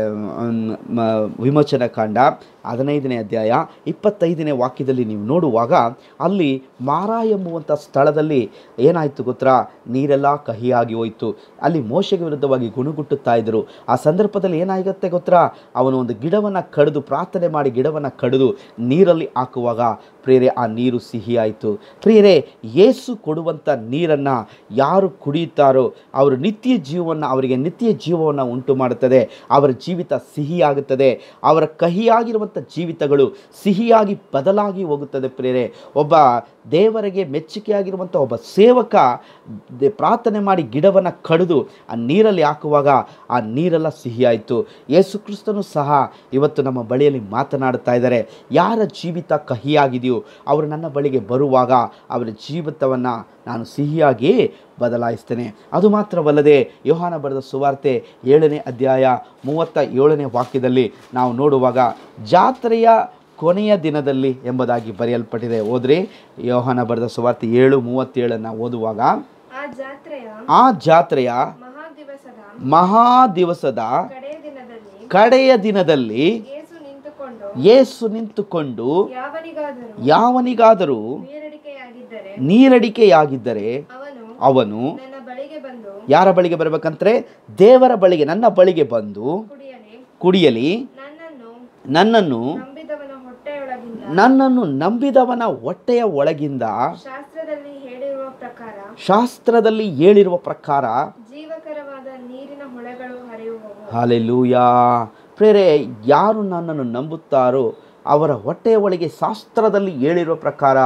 Speaker 1: ಮ್, ಮ- ವಿಮೋಚನ ಕಾಂಡ ಹದಿನೈದನೇ ಅಧ್ಯಾಯ ಇಪ್ಪತ್ತೈದನೇ ವಾಕ್ಯದಲ್ಲಿ ನೀವು ನೋಡುವಾಗ ಅಲ್ಲಿ ಮಾರ ಎಂಬುವಂಥ ಸ್ಥಳದಲ್ಲಿ ಏನಾಯಿತು ಗೊತ್ತಾ ನೀರೆಲ್ಲ ಕಹಿಯಾಗಿ ಹೋಯಿತು ಅಲ್ಲಿ ಮೋಶೆಗೆ ವಿರುದ್ಧವಾಗಿ ಗುಣಗುಟ್ಟುತ್ತಾ ಇದ್ದರು ಆ ಸಂದರ್ಭದಲ್ಲಿ ಏನಾಗುತ್ತೆ ಗೊತ್ತಾ ಅವನು ಒಂದು ಗಿಡವನ್ನು ಕಡಿದು ಪ್ರಾರ್ಥನೆ ಮಾಡಿ ಗಿಡವನ್ನು ಕಡಿದು ನೀರಲ್ಲಿ ಹಾಕುವಾಗ ಪ್ರಿಯರೇ ಆ ನೀರು ಸಿಹಿಯಾಯಿತು ಪ್ರಿಯರೇ ಯೇಸು ಕೊಡುವಂಥ ನೀರನ್ನು ಯಾರು ಕುಡಿಯುತ್ತಾರೋ ಅವರು ನಿತ್ಯ ಜೀವವನ್ನು ಅವರಿಗೆ ನಿತ್ಯ ಜೀವವನ್ನು ಉಂಟು ಮಾಡುತ್ತದೆ ಅವರ ಜೀವಿತ ಸಿಹಿಯಾಗುತ್ತದೆ ಅವರ ಕಹಿಯಾಗಿರುವಂಥ ಜೀವಿತಗಳು ಸಿಹಿಯಾಗಿ ಬದಲಾಗಿ ಹೋಗುತ್ತದೆ ಪ್ರಿಯರೇ ಒಬ್ಬ ದೇವರಿಗೆ ಮೆಚ್ಚುಗೆಯಾಗಿರುವಂಥ ಒಬ್ಬ ಸೇವಕ ದೆ- ಪ್ರಾರ್ಥನೆ ಮಾಡಿ ಗಿಡವನ್ನು ಕಡಿದು ಆ ನೀರಲ್ಲಿ ಹಾಕುವಾಗ ಆ ನೀರೆಲ್ಲ ಸಿಹಿಯಾಯಿತು ಯೇಸು ಕ್ರಿಸ್ತನು ಸಹ ಇವತ್ತು ನಮ್ಮ ಬಳಿಯಲ್ಲಿ ಮಾತನಾಡುತ್ತಾ ಇದ್ದಾರೆ ಯಾರ ಜೀವಿತ ಕಹಿಯಾಗಿದೆಯೋ ಅವರು ನನ್ನ ಬಳಿಗೆ ಬರುವಾಗ ಅವರ ಜೀವಿತವನ್ನು ನಾನು ಸಿಹಿಯಾಗಿ ಬದಲಾಯಿಸ್ತೇನೆ ಅದು ಮಾತ್ರವಲ್ಲದೆ ಯೋಹಾನ ಬರೆದ ಸುವಾರ್ತೆ ಏಳನೇ ಅಧ್ಯಾಯ ಮೂವತ್ತ ಏಳನೇ ವಾಕ್ಯದಲ್ಲಿ ನಾವು ನೋಡುವಾಗ ಜಾತ್ರೆಯ ಕೊನೆಯ ದಿನದಲ್ಲಿ ಎಂಬುದಾಗಿ ಬರೆಯಲ್ಪಟ್ಟಿದೆ ಹೋದ್ರೆ ಯೋಹಾನ ಬರೆದ ಸುವಾರ್ತೆ ಏಳು ಮೂವತ್ತೇಳನ್ನು ಓದುವಾಗ
Speaker 2: ಜಾತ್ರೆಯ
Speaker 1: ಆ ಜಾತ್ರೆಯ
Speaker 2: ಮಹಾ ದಿವಸದ
Speaker 1: ಮಹಾ ದಿವಸದ
Speaker 2: ಕಡೆಯ ದಿನದಲ್ಲಿ
Speaker 1: ಕಡೆಯ ದಿನದಲ್ಲಿ
Speaker 2: ಯೇಸು ನಿಂತುಕೊಂಡು
Speaker 1: ಯೇಸು ನಿಂತುಕೊಂಡು
Speaker 2: ಯಾವನಿಗಾದರೂ
Speaker 1: ಯಾವನಿಗಾದರೂ
Speaker 2: ನೀರಡಿಕೆಯಾಗಿದ್ದರೆ
Speaker 1: ನೀರಡಿಕೆಯಾಗಿದ್ದರೆ
Speaker 2: ಅವನು
Speaker 1: ಅವನು
Speaker 2: ನನ್ನ ಬಳಿಗೆ ಬಂದು
Speaker 1: ಯಾರ ಬಳಿಗೆ ಬರಬೇಕಂದ್ರೆ ದೇವರ ಬಳಿಗೆ ನನ್ನ ಬಳಿಗೆ ಬಂದು
Speaker 2: ಕುಡಿಯಲಿ
Speaker 1: ಕುಡಿಯಲಿ
Speaker 2: ನನ್ನನ್ನು
Speaker 1: ನನ್ನನ್ನು
Speaker 2: ನಂಬಿದವನ ಹೊಟ್ಟೆಯೊಳಗಿಂದ
Speaker 1: ನನ್ನನ್ನು ನಂಬಿದವನ ಹೊಟ್ಟೆಯ ಒಳಗಿಂದ
Speaker 2: ಶಾಸ್ತ್ರದಲ್ಲಿ ಹೇಳಿರುವ ಪ್ರಕಾರ
Speaker 1: ಶಾಸ್ತ್ರದಲ್ಲಿ ಹೇಳಿರುವ ಪ್ರಕಾರ
Speaker 2: ಜೀವಕರವಾದ ನೀರಿನ ಹೊಳೆಗಳು ಹರಿಯುವವು
Speaker 1: ಹಾಲೆಲೂಯಾ ಪ್ರೇರೆ ಯಾರು ನನ್ನನ್ನು ನಂಬುತ್ತಾರೋ ಅವರ ಹೊಟ್ಟೆಯ ಒಳಗೆ ಶಾಸ್ತ್ರದಲ್ಲಿ ಹೇಳಿರುವ ಪ್ರಕಾರ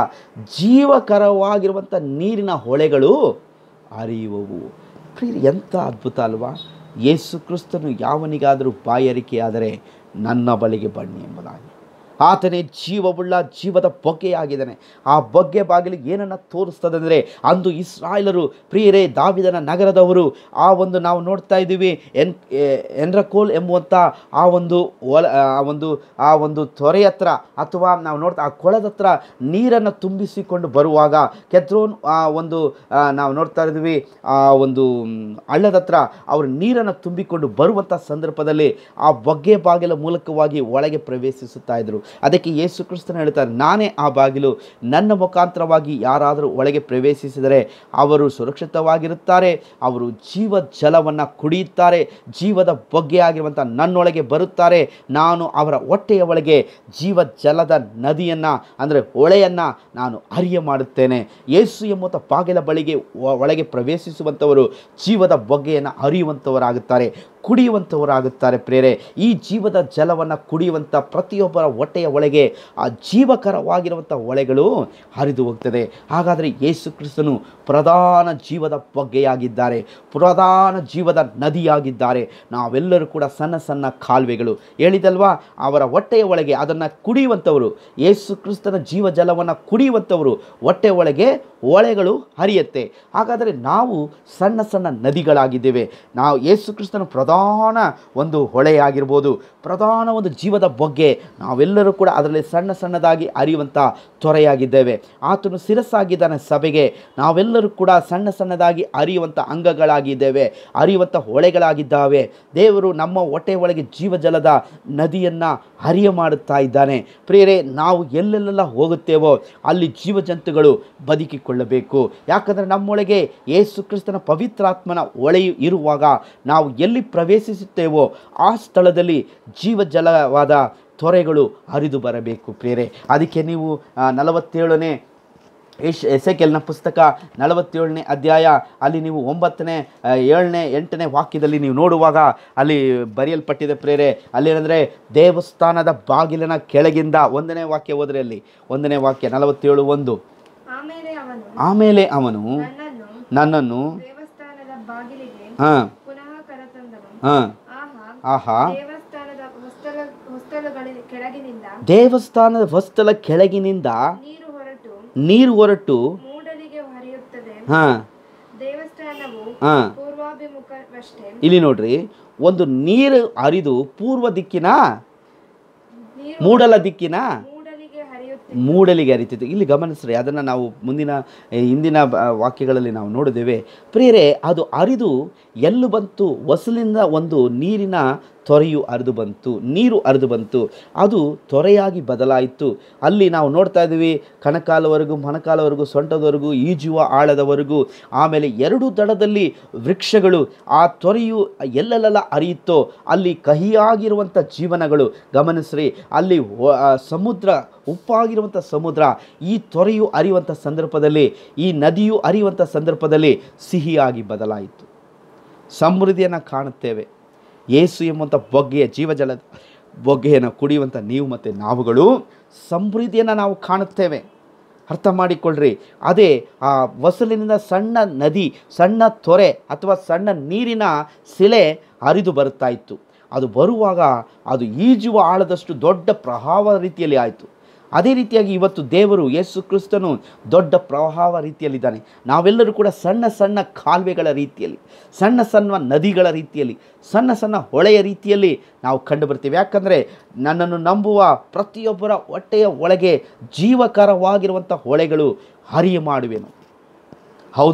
Speaker 1: ಜೀವಕರವಾಗಿರುವಂಥ ನೀರಿನ ಹೊಳೆಗಳು ಹರಿಯುವವು ಪ್ರಿಯರೇ ಎಂಥ ಅದ್ಭುತ ಅಲ್ವಾ ಯೇಸು ಕ್ರಿಸ್ತನು ಯಾವನಿಗಾದರೂ ಬಾಯರಿಕೆಯಾದರೆ ನನ್ನ ಬಳಿಗೆ ಬನ್ನಿ ಎಂಬುದಾಗಿ ಆತನೇ ಜೀವವುಳ್ಳ ಜೀವದ ಬೊಗ್ಗೆಯಾಗಿದ್ದಾನೆ ಆ ಬೊಗ್ಗೆ ಬಾಗಿಲಿಗೆ ಏನನ್ನು ತೋರಿಸ್ತದೆ ಅಂದರೆ ಅಂದು ಇಸ್ರಾಯೇಲರು ಪ್ರಿಯರೇ ದಾವಿದನ ನಗರದವರು ಆ ಒಂದು ನಾವು ನೋಡ್ತಾ ಇದ್ದೀವಿ ಎನ್ ಎ- ಎನ್ರಕೋಲ್ ಎಂಬುವಂಥ ಆ ಒಂದು ಒಲ ಆ ಒಂದು ಆ ಒಂದು ತೊರೆ ಹತ್ರ ಅಥವಾ ನಾವು ನೋಡ್ತಾ ಆ ಕೊಳದ ಹತ್ರ ನೀರನ್ನು ತುಂಬಿಸಿಕೊಂಡು ಬರುವಾಗ ಕೆತ್ರೋನ್ ಆ ಒಂದು ಆ, ನಾವು ನೋಡ್ತಾ ಇದ್ವಿ ಆ ಒಂದು ಮ್, ಹಳ್ಳದ ಹತ್ರ ಅವರು ನೀರನ್ನು ತುಂಬಿಕೊಂಡು ಬರುವಂಥ ಸಂದರ್ಭದಲ್ಲಿ ಆ ಬೊಗ್ಗೆ ಬಾಗಿಲ ಮೂಲಕವಾಗಿ ಒಳಗೆ ಪ್ರವೇಶಿಸುತ್ತಾ ಇದ್ರು ಅದಕ್ಕೆ ಯೇಸು ಕ್ರಿಸ್ತನ ಹೇಳ್ತಾರೆ ನಾನೇ ಆ ಬಾಗಿಲು ನನ್ನ ಮುಖಾಂತರವಾಗಿ ಯಾರಾದರೂ ಒಳಗೆ ಪ್ರವೇಶಿಸಿದರೆ ಅವರು ಸುರಕ್ಷಿತವಾಗಿರುತ್ತಾರೆ ಅವರು ಜೀವ ಜಲವನ್ನು ಕುಡಿಯುತ್ತಾರೆ ಜೀವದ ಬೊಗ್ಗೆಯಾಗಿರುವಂಥ ನನ್ನೊಳಗೆ ಬರುತ್ತಾರೆ ನಾನು ಅವರ ಹೊಟ್ಟೆಯ ಒಳಗೆ ಜೀವ ಜಲದ ನದಿಯನ್ನು ಅಂದರೆ ಹೊಳೆಯನ್ನು ನಾನು ಅರಿಯ ಮಾಡುತ್ತೇನೆ ಯೇಸು ಎಂಬುವಂಥ ಬಾಗಿಲ ಬಳಿಗೆ ಒ- ಒಳಗೆ ಪ್ರವೇಶಿಸುವಂಥವರು ಜೀವದ ಬೊಗ್ಗೆಯನ್ನು ಅರಿಯುವಂಥವರಾಗುತ್ತಾರೆ ಕುಡಿಯುವಂಥವರಾಗುತ್ತಾರೆ ಪ್ರೇರೆ ಈ ಜೀವದ ಜಲವನ್ನು ಕುಡಿಯುವಂಥ ಪ್ರತಿಯೊಬ್ಬರ ಹೊಟ್ಟೆಯ ಒಳಗೆ ಆ ಜೀವಕರವಾಗಿರುವಂಥ ಒಳೆಗಳು ಹರಿದು ಹೋಗ್ತದೆ ಹಾಗಾದರೆ ಯೇಸು ಕ್ರಿಸ್ತನು ಪ್ರಧಾನ ಜೀವದ ಬೊಗ್ಗೆಯಾಗಿದ್ದಾರೆ ಪ್ರಧಾನ ಜೀವದ ನದಿಯಾಗಿದ್ದಾರೆ ನಾವೆಲ್ಲರೂ ಕೂಡ ಸಣ್ಣ ಸಣ್ಣ ಕಾಲುವೆಗಳು ಹೇಳಿದಲ್ವಾ ಅವರ ಹೊಟ್ಟೆಯ ಒಳಗೆ ಅದನ್ನು ಕುಡಿಯುವಂಥವರು ಯೇಸು ಕ್ರಿಸ್ತನ ಜೀವ ಜಲವನ್ನು ಕುಡಿಯುವಂಥವರು ಹೊಟ್ಟೆ ಒಳಗೆ ಹೊಳೆಗಳು ಹರಿಯುತ್ತೆ ಹಾಗಾದರೆ ನಾವು ಸಣ್ಣ ಸಣ್ಣ ನದಿಗಳಾಗಿದ್ದೇವೆ ನಾವು ಯೇಸು ಕ್ರಿಸ್ತನ ಪ್ರಧಾನ ಒಂದು ಹೊಳೆಯಾಗಿರ್ಬೋದು ಪ್ರಧಾನ ಒಂದು ಜೀವದ ಬೊಗ್ಗೆ ನಾವೆಲ್ಲರೂ ಕೂಡ ಅದರಲ್ಲಿ ಸಣ್ಣ ಸಣ್ಣದಾಗಿ ಹರಿಯುವಂಥ ತೊರೆಯಾಗಿದ್ದೇವೆ ಆತನು ಶಿರಸ್ಸಾಗಿದ್ದಾನೆ ಸಭೆಗೆ ನಾವೆಲ್ಲರೂ ಕೂಡ ಸಣ್ಣ ಸಣ್ಣದಾಗಿ ಹರಿಯುವಂಥ ಅಂಗಗಳಾಗಿದ್ದೇವೆ ಹರಿಯುವಂಥ ಹೊಳೆಗಳಾಗಿದ್ದಾವೆ ದೇವರು ನಮ್ಮ ಹೊಟ್ಟೆ ಒಳಗೆ ಜೀವಜಲದ ನದಿಯನ್ನು ಹರಿಯ ಮಾಡುತ್ತಾ ಇದ್ದಾನೆ ಪ್ರಿಯರೇ ನಾವು ಎಲ್ಲೆಲ್ಲೆಲ್ಲ ಹೋಗುತ್ತೇವೋ ಅಲ್ಲಿ ಜೀವಜಂತುಗಳು ಬದುಕಿಕೊಳ್ಳಬೇಕು ಯಾಕಂದರೆ ನಮ್ಮೊಳಗೆ ಯೇಸು ಕ್ರಿಸ್ತನ ಪವಿತ್ರಾತ್ಮನ ಒಳೆಯು ಇರುವಾಗ ನಾವು ಎಲ್ಲಿ ಪ್ರವೇಶಿಸುತ್ತೇವೋ ಆ ಸ್ಥಳದಲ್ಲಿ ಜೀವಜಲವಾದ ತೊರೆಗಳು ಹರಿದು ಬರಬೇಕು ಪ್ರಿಯರೇ ಅದಕ್ಕೆ ನೀವು ಆ, ನಲವತ್ತೇಳನೇ ಎಶ್ ಎಸೆಕೆಲ್ನ ಪುಸ್ತಕ ನಲವತ್ತೇಳನೇ ಅಧ್ಯಾಯ ಅಲ್ಲಿ ನೀವು ಒಂಬತ್ತನೇ ಆ, ಏಳನೇ ಎಂಟನೇ ವಾಕ್ಯದಲ್ಲಿ ನೀವು ನೋಡುವಾಗ ಅಲ್ಲಿ ಬರೆಯಲ್ಪಟ್ಟಿದೆ ಪ್ರೇರೆ ಅಲ್ಲೇನೆಂದರೆ ದೇವಸ್ಥಾನದ ಬಾಗಿಲಿನ ಕೆಳಗಿಂದ ಒಂದನೇ ವಾಕ್ಯ ಹೋದರೆ ಅಲ್ಲಿ ಒಂದನೇ ವಾಕ್ಯ ನಲವತ್ತೇಳು ಒಂದು
Speaker 2: ಆಮೇಲೆ ಅವನು
Speaker 1: ಆಮೇಲೆ ಅವನು
Speaker 2: ನನ್ನನ್ನು
Speaker 1: ನನ್ನನ್ನು
Speaker 2: ದೇವಸ್ಥಾನದ ಬಾಗಿಲಿಗೆ
Speaker 1: ಹಾಂ
Speaker 2: ಪುನಃ ಕರೆತಂದನು
Speaker 1: ಹಾಂ
Speaker 2: ಆಹಾ
Speaker 1: ಆಹಾ
Speaker 2: ದೇವಸ್ಥಾನದ ಹೊಸ್ತಲ ಹೊಸ್ತಲುಗಳ ಕೆಳಗಿನಿಂದ
Speaker 1: ದೇವಸ್ಥಾನದ ವಸ್ತಲ ಕೆಳಗಿನಿಂದ
Speaker 2: ನೀರು ಹೊರಟು
Speaker 1: ನೀರು ಹೊರಟು
Speaker 2: ಮೂಡಲಿಗೆ ಹರಿಯುತ್ತದೆ
Speaker 1: ಹಾಂ
Speaker 2: ದೇವಸ್ಥಾನವು
Speaker 1: ಹಾಂ
Speaker 2: ಪೂರ್ವಾಭಿಮುಖವಷ್ಟೇ
Speaker 1: ಇಲ್ಲಿ ನೋಡ್ರಿ ಒಂದು ನೀರು ಹರಿದು ಪೂರ್ವ ದಿಕ್ಕಿನ
Speaker 2: ನೀರು
Speaker 1: ಮೂಡಲ ದಿಕ್ಕಿನ
Speaker 2: ಮೂಡಲಿಗೆ ಹರಿಯುತ್ತದೆ
Speaker 1: ಮೂಡಲಿಗೆ ಹರಿತಿತ್ತು ಇಲ್ಲಿ ಗಮನಿಸ್ರಿ ಅದನ್ನು ನಾವು ಮುಂದಿನ ಏ, ಹಿಂದಿನ ಬ- ವಾಕ್ಯಗಳಲ್ಲಿ ನಾವು ನೋಡಿದ್ದೇವೆ ಪ್ರಿಯರೇ ಅದು ಹರಿದು ಎಲ್ಲು ಬಂತು ಹೊಸಲಿಂದ ಒಂದು ನೀರಿನ ತೊರೆಯು ಹರಿದು ಬಂತು ನೀರು ಹರಿದು ಬಂತು ಅದು ತೊರೆಯಾಗಿ ಬದಲಾಯಿತು ಅಲ್ಲಿ ನಾವು ನೋಡ್ತಾ ಇದ್ದೀವಿ ಕಣಕಾಲವರೆಗೂ ಮೊಣಕಾಲವರೆಗೂ ಸೊಂಟದವರೆಗೂ ಈಜುವ ಆಳದವರೆಗೂ ಆಮೇಲೆ ಎರಡು ದಡದಲ್ಲಿ ವೃಕ್ಷಗಳು ಆ ತೊರೆಯು ಎಲ್ಲೆಲ್ಲೆಲ್ಲ ಹರಿಯುತ್ತೋ ಅಲ್ಲಿ ಕಹಿಯಾಗಿರುವಂಥ ಜೀವನಗಳು ಗಮನಿಸ್ರಿ ಅಲ್ಲಿ ಒ- ಆ ಸಮುದ್ರ ಉಪ್ಪಾಗಿರುವಂಥ ಸಮುದ್ರ ಈ ತೊರೆಯು ಹರಿಯುವಂಥ ಸಂದರ್ಭದಲ್ಲಿ ಈ ನದಿಯು ಹರಿಯುವಂಥ ಸಂದರ್ಭದಲ್ಲಿ ಸಿಹಿಯಾಗಿ ಬದಲಾಯಿತು ಸಮೃದ್ಧಿಯನ್ನು ಕಾಣುತ್ತೇವೆ ಯೇಸು ಎಂಬಂಥ ಬೊಗ್ಗೆಯ ಜೀವಜಲ ಬೊಗ್ಗೆಯನ್ನು ಕುಡಿಯುವಂಥ ನೀವು ಮತ್ತು ನಾವುಗಳು ಸಮೃದ್ಧಿಯನ್ನು ನಾವು ಕಾಣುತ್ತೇವೆ ಅರ್ಥ ಮಾಡಿಕೊಳ್ಳ್ರಿ ಅದೇ ಆ ವಸಲಿನಿಂದ ಸಣ್ಣ ನದಿ ಸಣ್ಣ ತೊರೆ ಅಥವಾ ಸಣ್ಣ ನೀರಿನ ಶಿಲೆ ಹರಿದು ಬರುತ್ತಾ ಇತ್ತು ಅದು ಬರುವಾಗ ಅದು ಈಜುವ ಆಳದಷ್ಟು ದೊಡ್ಡ ಪ್ರಭಾವ ರೀತಿಯಲ್ಲಿ ಆಯಿತು ಅದೇ ರೀತಿಯಾಗಿ ಇವತ್ತು ದೇವರು ಯೇಸು ಕ್ರಿಸ್ತನು ದೊಡ್ಡ ಪ್ರವಾಹ ರೀತಿಯಲ್ಲಿದ್ದಾನೆ ನಾವೆಲ್ಲರೂ ಕೂಡ ಸಣ್ಣ ಸಣ್ಣ ಕಾಲುವೆಗಳ ರೀತಿಯಲ್ಲಿ ಸಣ್ಣ ಸಣ್ಣ ನದಿಗಳ ರೀತಿಯಲ್ಲಿ ಸಣ್ಣ ಸಣ್ಣ ಹೊಳೆಯ ರೀತಿಯಲ್ಲಿ ನಾವು ಕಂಡು ಬರ್ತೀವಿ ಯಾಕಂದರೆ ನನ್ನನ್ನು ನಂಬುವ ಪ್ರತಿಯೊಬ್ಬರ ಹೊಟ್ಟೆಯ ಒಳಗೆ ಜೀವಕರವಾಗಿರುವಂಥ ಹೊಳೆಗಳು ಹರಿಯ ಮಾಡುವೆನು ಹೌದು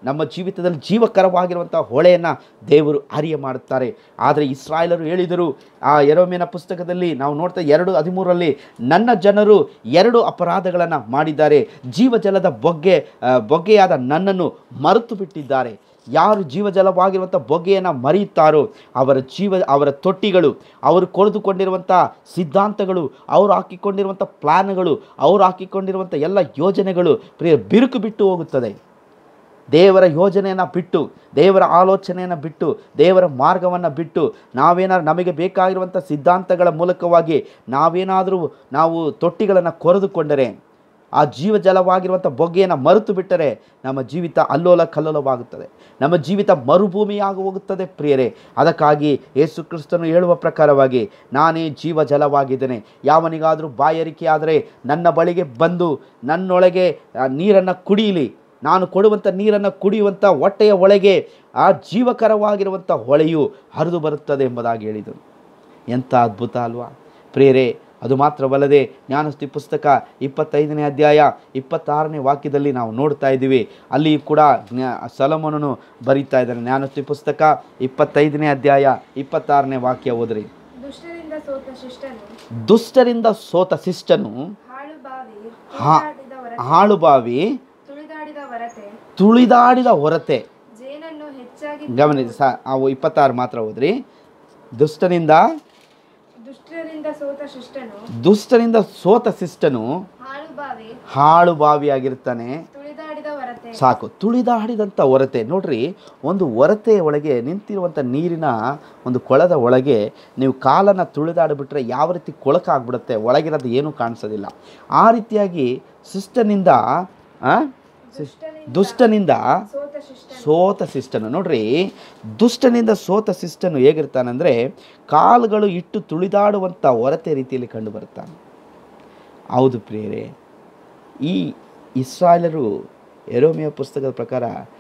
Speaker 1: ನಮ್ಮ ಜೀವಿತದಲ್ಲಿ ಜೀವಕರವಾಗಿರುವಂಥ ಹೊಳೆಯನ್ನು ದೇವರು ಅರಿಯ ಮಾಡುತ್ತಾರೆ ಆದರೆ ಇಸ್ರಾಯೇಲರು ಹೇಳಿದರು ಆ ಎರೊಮೇನ ಪುಸ್ತಕದಲ್ಲಿ ನಾವು ನೋಡ್ತಾ ಎರಡು ಹದಿಮೂರರಲ್ಲಿ ನನ್ನ ಜನರು ಎರಡು ಅಪರಾಧಗಳನ್ನು ಮಾಡಿದ್ದಾರೆ ಜೀವಜಲದ ಬೊಗ್ಗೆ ಆ, ಬೊಗ್ಗೆಯಾದ ನನ್ನನ್ನು ಮರೆತು ಬಿಟ್ಟಿದ್ದಾರೆ ಯಾರು ಜೀವಜಲವಾಗಿರುವಂಥ ಬೊಗ್ಗೆಯನ್ನು ಮರೆಯುತ್ತಾರೋ ಅವರ ಜೀವ ಅವರ ತೊಟ್ಟಿಗಳು ಅವರು ಕೊಳೆದುಕೊಂಡಿರುವಂಥ ಸಿದ್ಧಾಂತಗಳು ಅವರು ಹಾಕಿಕೊಂಡಿರುವಂಥ ಪ್ಲ್ಯಾನ್ಗಳು ಅವರು ಹಾಕಿಕೊಂಡಿರುವಂಥ ಎಲ್ಲ ಯೋಜನೆಗಳು ಪ್ರಿಯ ಬಿರುಕು ಬಿಟ್ಟು ಹೋಗುತ್ತದೆ ದೇವರ ಯೋಜನೆಯನ್ನು ಬಿಟ್ಟು ದೇವರ ಆಲೋಚನೆಯನ್ನು ಬಿಟ್ಟು ದೇವರ ಮಾರ್ಗವನ್ನು ಬಿಟ್ಟು ನಾವೇನಾದ್ರು ನಮಗೆ ಬೇಕಾಗಿರುವಂಥ ಸಿದ್ಧಾಂತಗಳ ಮೂಲಕವಾಗಿ ನಾವೇನಾದರೂ ನಾವು ತೊಟ್ಟಿಗಳನ್ನು ಕೊರೆದುಕೊಂಡರೆ ಆ ಜೀವಜಲವಾಗಿರುವಂಥ ಬೊಗ್ಗೆಯನ್ನು ಮರೆತು ಬಿಟ್ಟರೆ ನಮ್ಮ ಜೀವಿತ ಅಲ್ಲೋಲ ಕಲ್ಲೋಲವಾಗುತ್ತದೆ ನಮ್ಮ ಜೀವಿತ ಮರುಭೂಮಿಯಾಗಿ ಹೋಗುತ್ತದೆ ಪ್ರಿಯರೇ ಅದಕ್ಕಾಗಿ ಯೇಸು ಕ್ರಿಸ್ತನು ಹೇಳುವ ಪ್ರಕಾರವಾಗಿ ನಾನೇ ಜೀವಜಲವಾಗಿದ್ದೇನೆ ಯಾವನಿಗಾದರೂ ಬಾಯಾರಿಕೆ ಆದರೆ ನನ್ನ ಬಳಿಗೆ ಬಂದು ನನ್ನೊಳಗೆ ನೀರನ್ನು ಕುಡಿಯಲಿ ನಾನು ಕೊಡುವಂಥ ನೀರನ್ನು ಕುಡಿಯುವಂಥ ಹೊಟ್ಟೆಯ ಒಳಗೆ ಆ ಜೀವಕರವಾಗಿರುವಂಥ ಹೊಳೆಯು ಹರಿದು ಬರುತ್ತದೆ ಎಂಬುದಾಗಿ ಹೇಳಿದರು ಎಂಥ ಅದ್ಭುತ ಅಲ್ವಾ ಪ್ರೇರೆ ಅದು ಮಾತ್ರವಲ್ಲದೆ ಜ್ಞಾನಸ್ತಿ ಪುಸ್ತಕ ಇಪ್ಪತ್ತೈದನೇ ಅಧ್ಯಾಯ ಇಪ್ಪತ್ತಾರನೇ ವಾಕ್ಯದಲ್ಲಿ ನಾವು ನೋಡ್ತಾ ಇದ್ದೀವಿ ಅಲ್ಲಿ ಕೂಡ ಜ್ಞಾ ಸಲಮೋನನು ಬರೀತಾ ಇದ್ದಾನೆ ಜ್ಞಾನಸ್ತಿ ಪುಸ್ತಕ ಇಪ್ಪತ್ತೈದನೇ ಅಧ್ಯಾಯ ಇಪ್ಪತ್ತಾರನೇ ವಾಕ್ಯ ಓದ್ರಿ
Speaker 2: ದುಷ್ಟರಿಂದ ಸೋತ ಶಿಷ್ಟನು
Speaker 1: ದುಷ್ಟರಿಂದ ಸೋತ ಶಿಷ್ಟನು
Speaker 2: ಹಾಳು ಬಾವಿ
Speaker 1: ಹಾ-
Speaker 2: ತುಳಿದಾಡಿದ ಹೊರತೆ
Speaker 1: ಹಾಳುಬಾವಿ
Speaker 2: ತುಳಿದಾಡಿದ ಹೊರತೆ
Speaker 1: ತುಳಿದಾಡಿದ ಹೊರತೆ
Speaker 2: ಜೇನನ್ನು ಹೆಚ್ಚಾಗಿ
Speaker 1: ಗಮನಿಸಿ ಸ ಅವು ಇಪ್ಪತ್ತಾರು ಮಾತ್ರ ಹೋದ್ರಿ ದುಷ್ಟನಿಂದ
Speaker 2: ದುಷ್ಟರಿಂದ ಸೋತ ಶಿಷ್ಟನು
Speaker 1: ದುಷ್ಟನಿಂದ ಸೋತ ಶಿಷ್ಟನು
Speaker 2: ಹಾಳು ಬಾವಿ
Speaker 1: ಹಾಳು ಬಾವಿಯಾಗಿರ್ತಾನೆ
Speaker 2: ತುಳಿದಾಡಿದ ಹೊರತೆ
Speaker 1: ಸಾಕು ತುಳಿದಾಡಿದಂಥ ಹೊರತೆ ನೋಡ್ರಿ ಒಂದು ಹೊರತೆಯ ಒಳಗೆ ನಿಂತಿರುವಂಥ ನೀರಿನ ಒಂದು ಕೊಳದ ಒಳಗೆ ನೀವು ಕಾಲನ್ನು ತುಳಿದಾಡಿಬಿಟ್ರೆ ಯಾವ ರೀತಿ ಕೊಳಕಾಗ್ಬಿಡುತ್ತೆ ಒಳಗಿರೋದು ಏನೂ ಕಾಣಿಸೋದಿಲ್ಲ ಆ ರೀತಿಯಾಗಿ ಶಿಷ್ಟನಿಂದ ಆ?
Speaker 2: ದುಷ್ಟನಿಂದ
Speaker 1: ದುಷ್ಟನಿಂದ
Speaker 2: ಸೋತ ಶಿಷ್ಟನು
Speaker 1: ಸೋತ ಶಿಷ್ಟನು ನೋಡ್ರಿ ದುಷ್ಟನಿಂದ ಸೋತ ಶಿಷ್ಟನು ಹೇಗಿರ್ತಾನಂದರೆ ಕಾಲುಗಳು ಇಟ್ಟು ತುಳಿದಾಡುವಂಥ ಹೊರತೆ ರೀತಿಯಲ್ಲಿ ಕಂಡು ಬರ್ತಾನೆ ಹೌದು ಪ್ರಿಯರೇ ಈ ಇಸ್ರಾಯೇಲರು ಎರೋಮಿಯ ಪುಸ್ತಕದ ಪ್ರಕಾರ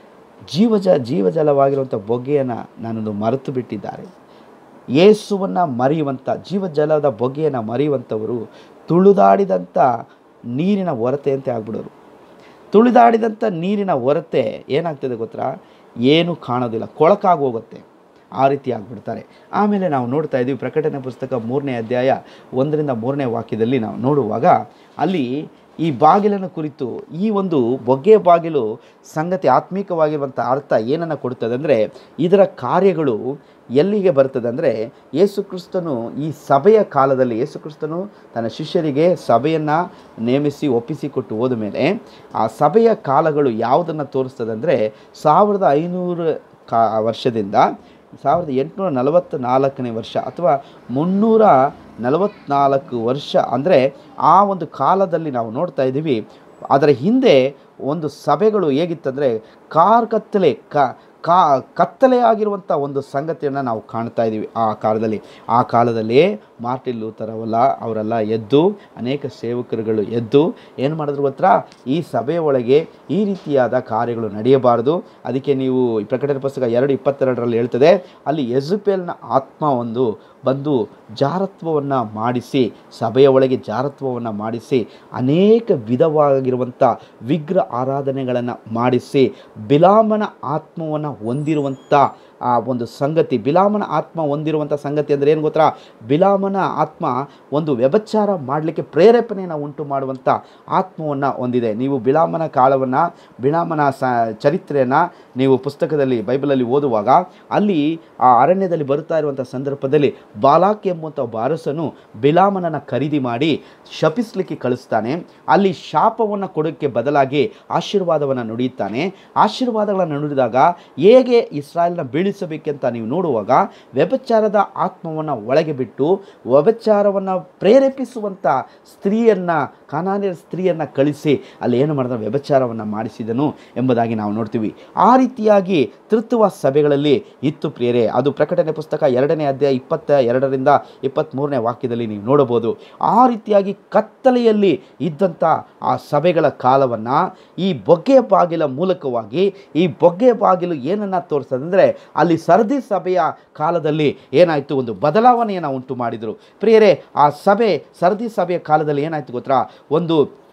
Speaker 1: ಜೀವಜ ಜೀವಜಲವಾಗಿರುವಂಥ ಬೊಗ್ಗೆಯನ್ನು ನನ್ನನ್ನು ಮರೆತು ಬಿಟ್ಟಿದ್ದಾರೆ ಯೇಸುವನ್ನು ಮರೆಯುವಂಥ ಜೀವಜಲದ ಬೊಗ್ಗೆಯನ್ನು ಮರೆಯುವಂಥವರು ತುಳಿದಾಡಿದಂಥ ನೀರಿನ ಹೊರತೆಯಂತೆ ಆಗ್ಬಿಡೋರು ತುಳಿದಾಡಿದಂಥ ನೀರಿನ ಹೊರತೆ ಏನಾಗ್ತದೆ ಗೊತ್ತಾ ಏನು ಕಾಣೋದಿಲ್ಲ ಕೊಳಕಾಗಿ ಹೋಗುತ್ತೆ ಆ ರೀತಿ ಆಗಿಬಿಡ್ತಾರೆ ಆಮೇಲೆ ನಾವು ನೋಡ್ತಾ ಇದ್ದೀವಿ ಪ್ರಕಟಣೆ ಪುಸ್ತಕ ಮೂರನೇ ಅಧ್ಯಾಯ ಒಂದರಿಂದ ಮೂರನೇ ವಾಕ್ಯದಲ್ಲಿ ನಾವು ನೋಡುವಾಗ ಅಲ್ಲಿ ಈ ಬಾಗಿಲನ್ನು ಕುರಿತು ಈ ಒಂದು ಬೊಗ್ಗೆ ಬಾಗಿಲು ಸಂಗತಿ ಆತ್ಮೀಕವಾಗಿರುವಂಥ ಅರ್ಥ ಏನನ್ನು ಕೊಡುತ್ತದೆ ಅಂದರೆ ಇದರ ಕಾರ್ಯಗಳು ಎಲ್ಲಿಗೆ ಬರ್ತದೆ ಅಂದರೆ ಯೇಸು ಕ್ರಿಸ್ತನು ಈ ಸಭೆಯ ಕಾಲದಲ್ಲಿ ಯೇಸು ಕ್ರಿಸ್ತನು ತನ್ನ ಶಿಷ್ಯರಿಗೆ ಸಭೆಯನ್ನು ನೇಮಿಸಿ ಒಪ್ಪಿಸಿಕೊಟ್ಟು ಹೋದ ಮೇಲೆ ಆ ಸಭೆಯ ಕಾಲಗಳು ಯಾವುದನ್ನು ತೋರಿಸ್ತದೆ ಅಂದರೆ ಸಾವಿರದ ಐನೂರು ಕಾ ವರ್ಷದಿಂದ ಸಾವಿರದ ಎಂಟುನೂರ ನಲವತ್ತ ನಾಲ್ಕನೇ ವರ್ಷ ಅಥವಾ ಮುನ್ನೂರ ನಲವತ್ನಾಲ್ಕು ವರ್ಷ ಅಂದರೆ ಆ ಒಂದು ಕಾಲದಲ್ಲಿ ನಾವು ನೋಡ್ತಾ ಇದ್ದೀವಿ ಅದರ ಹಿಂದೆ ಒಂದು ಸಭೆಗಳು ಹೇಗಿತ್ತಂದರೆ ಕಾರ್ ಕತ್ತಲೆ ಕ ಕಾ ಕತ್ತಲೆ ಆಗಿರುವಂಥ ಒಂದು ಸಂಗತಿಯನ್ನು ನಾವು ಕಾಣ್ತಾ ಇದ್ದೀವಿ ಆ ಕಾಲದಲ್ಲಿ ಆ ಕಾಲದಲ್ಲಿ ಮಾರ್ಟಿನ್ ಲೂಥರ್ ಅವಲ್ಲ ಅವರೆಲ್ಲ ಎದ್ದು ಅನೇಕ ಸೇವಕರುಗಳು ಎದ್ದು ಏನು ಮಾಡಿದ್ರು ಗೊತ್ತಾ ಈ ಸಭೆಯ ಒಳಗೆ ಈ ರೀತಿಯಾದ ಕಾರ್ಯಗಳು ನಡೆಯಬಾರದು ಅದಕ್ಕೆ ನೀವು ಈ ಪ್ರಕಟಣೆ ಪುಸ್ತಕ ಎರಡು ಇಪ್ಪತ್ತೆರಡರಲ್ಲಿ ಹೇಳ್ತದೆ ಅಲ್ಲಿ ಎಜುಪೇಲ್ನ ಆತ್ಮ ಒಂದು ಬಂದು ಜಾರತ್ವವನ್ನು ಮಾಡಿಸಿ ಸಭೆಯ ಒಳಗೆ ಜಾರತ್ವವನ್ನು ಮಾಡಿಸಿ ಅನೇಕ ವಿಧವಾಗಿರುವಂಥ ವಿಗ್ರಹ ಆರಾಧನೆಗಳನ್ನು ಮಾಡಿಸಿ ಬಿಲಾಮನ ಆತ್ಮವನ್ನು ಹೊಂದಿರುವಂಥ ಆ ಒಂದು ಸಂಗತಿ ಬಿಲಾಮನ ಆತ್ಮ ಹೊಂದಿರುವಂಥ ಸಂಗತಿ ಅಂದರೆ ಏನು ಗೊತ್ತಾ ಬಿಲಾಮನ ಆತ್ಮ ಒಂದು ವ್ಯಭಚಾರ ಮಾಡಲಿಕ್ಕೆ ಪ್ರೇರೇಪಣೆಯನ್ನು ಉಂಟು ಮಾಡುವಂಥ ಆತ್ಮವನ್ನು ಹೊಂದಿದೆ ನೀವು ಬಿಲಾಮನ ಕಾಲವನ್ನು ಬಿಲಾಮನ ಸ ಚರಿತ್ರೆಯನ್ನು ನೀವು ಪುಸ್ತಕದಲ್ಲಿ ಬೈಬಲಲ್ಲಿ ಓದುವಾಗ ಅಲ್ಲಿ ಆ ಅರಣ್ಯದಲ್ಲಿ ಬರುತ್ತಾ ಇರುವಂಥ ಸಂದರ್ಭದಲ್ಲಿ ಬಾಲಾಕ್ ಎಂಬುವಂಥ ಒಬ್ಬ ಅರಸನು ಬಿಲಾಮನನ್ನು ಖರೀದಿ ಮಾಡಿ ಶಪಿಸಲಿಕ್ಕೆ ಕಳಿಸ್ತಾನೆ ಅಲ್ಲಿ ಶಾಪವನ್ನು ಕೊಡೋಕ್ಕೆ ಬದಲಾಗಿ ಆಶೀರ್ವಾದವನ್ನು ನುಡಿಯುತ್ತಾನೆ ಆಶೀರ್ವಾದಗಳನ್ನು ನುಡಿದಾಗ ಹೇಗೆ ಇಸ್ರಾಯಲ್ನ ಬೀಳಿಸಬೇಕೆಂತ ನೀವು ನೋಡುವಾಗ ವ್ಯಭಚಾರದ ಆತ್ಮವನ್ನು ಒಳಗೆ ಬಿಟ್ಟು ವ್ಯಭಚಾರವನ್ನು ಪ್ರೇರೇಪಿಸುವಂಥ ಸ್ತ್ರೀಯನ್ನು ಕಾನಾನಿಯ ಸ್ತ್ರೀಯನ್ನು ಕಳಿಸಿ ಅಲ್ಲಿ ಏನು ಮಾಡಿದ ವ್ಯಭಚಾರವನ್ನು ಮಾಡಿಸಿದನು ಎಂಬುದಾಗಿ ನಾವು ನೋಡ್ತೀವಿ ಆ ರೀತಿಯಾಗಿ ತೃತ್ವ ಸಭೆಗಳಲ್ಲಿ ಇತ್ತು ಪ್ರಿಯರೇ ಅದು ಪ್ರಕಟಣೆ ಪುಸ್ತಕ ಎರಡನೇ ಅಧ್ಯಾಯ ಇಪ್ಪತ್ತ ಎರಡರಿಂದ ಇಪ್ಪತ್ತ್ಮೂರನೇ ವಾಕ್ಯದಲ್ಲಿ ನೀವು ನೋಡಬಹುದು ಆ ರೀತಿಯಾಗಿ ಕತ್ತಲೆಯಲ್ಲಿ ಇದ್ದಂಥ ಆ ಸಭೆಗಳ ಕಾಲವನ್ನು ಈ ಬೊಗ್ಗೆ ಬಾಗಿಲ ಮೂಲಕವಾಗಿ ಈ ಬೊಗ್ಗೆ ಬಾಗಿಲು ಏನನ್ನು ತೋರಿಸ್ತದೆ ಅಂದರೆ ಅಲ್ಲಿ ಸರದಿ ಸಭೆಯ ಕಾಲದಲ್ಲಿ ಏನಾಯಿತು ಒಂದು ಬದಲಾವಣೆಯನ್ನು ಉಂಟು ಮಾಡಿದರು ಪ್ರಿಯರೇ ಆ ಸಭೆ ಸರದಿ ಸಭೆಯ ಕಾಲದಲ್ಲಿ ಏನಾಯಿತು ಗೊತ್ತಾ ಒಂದು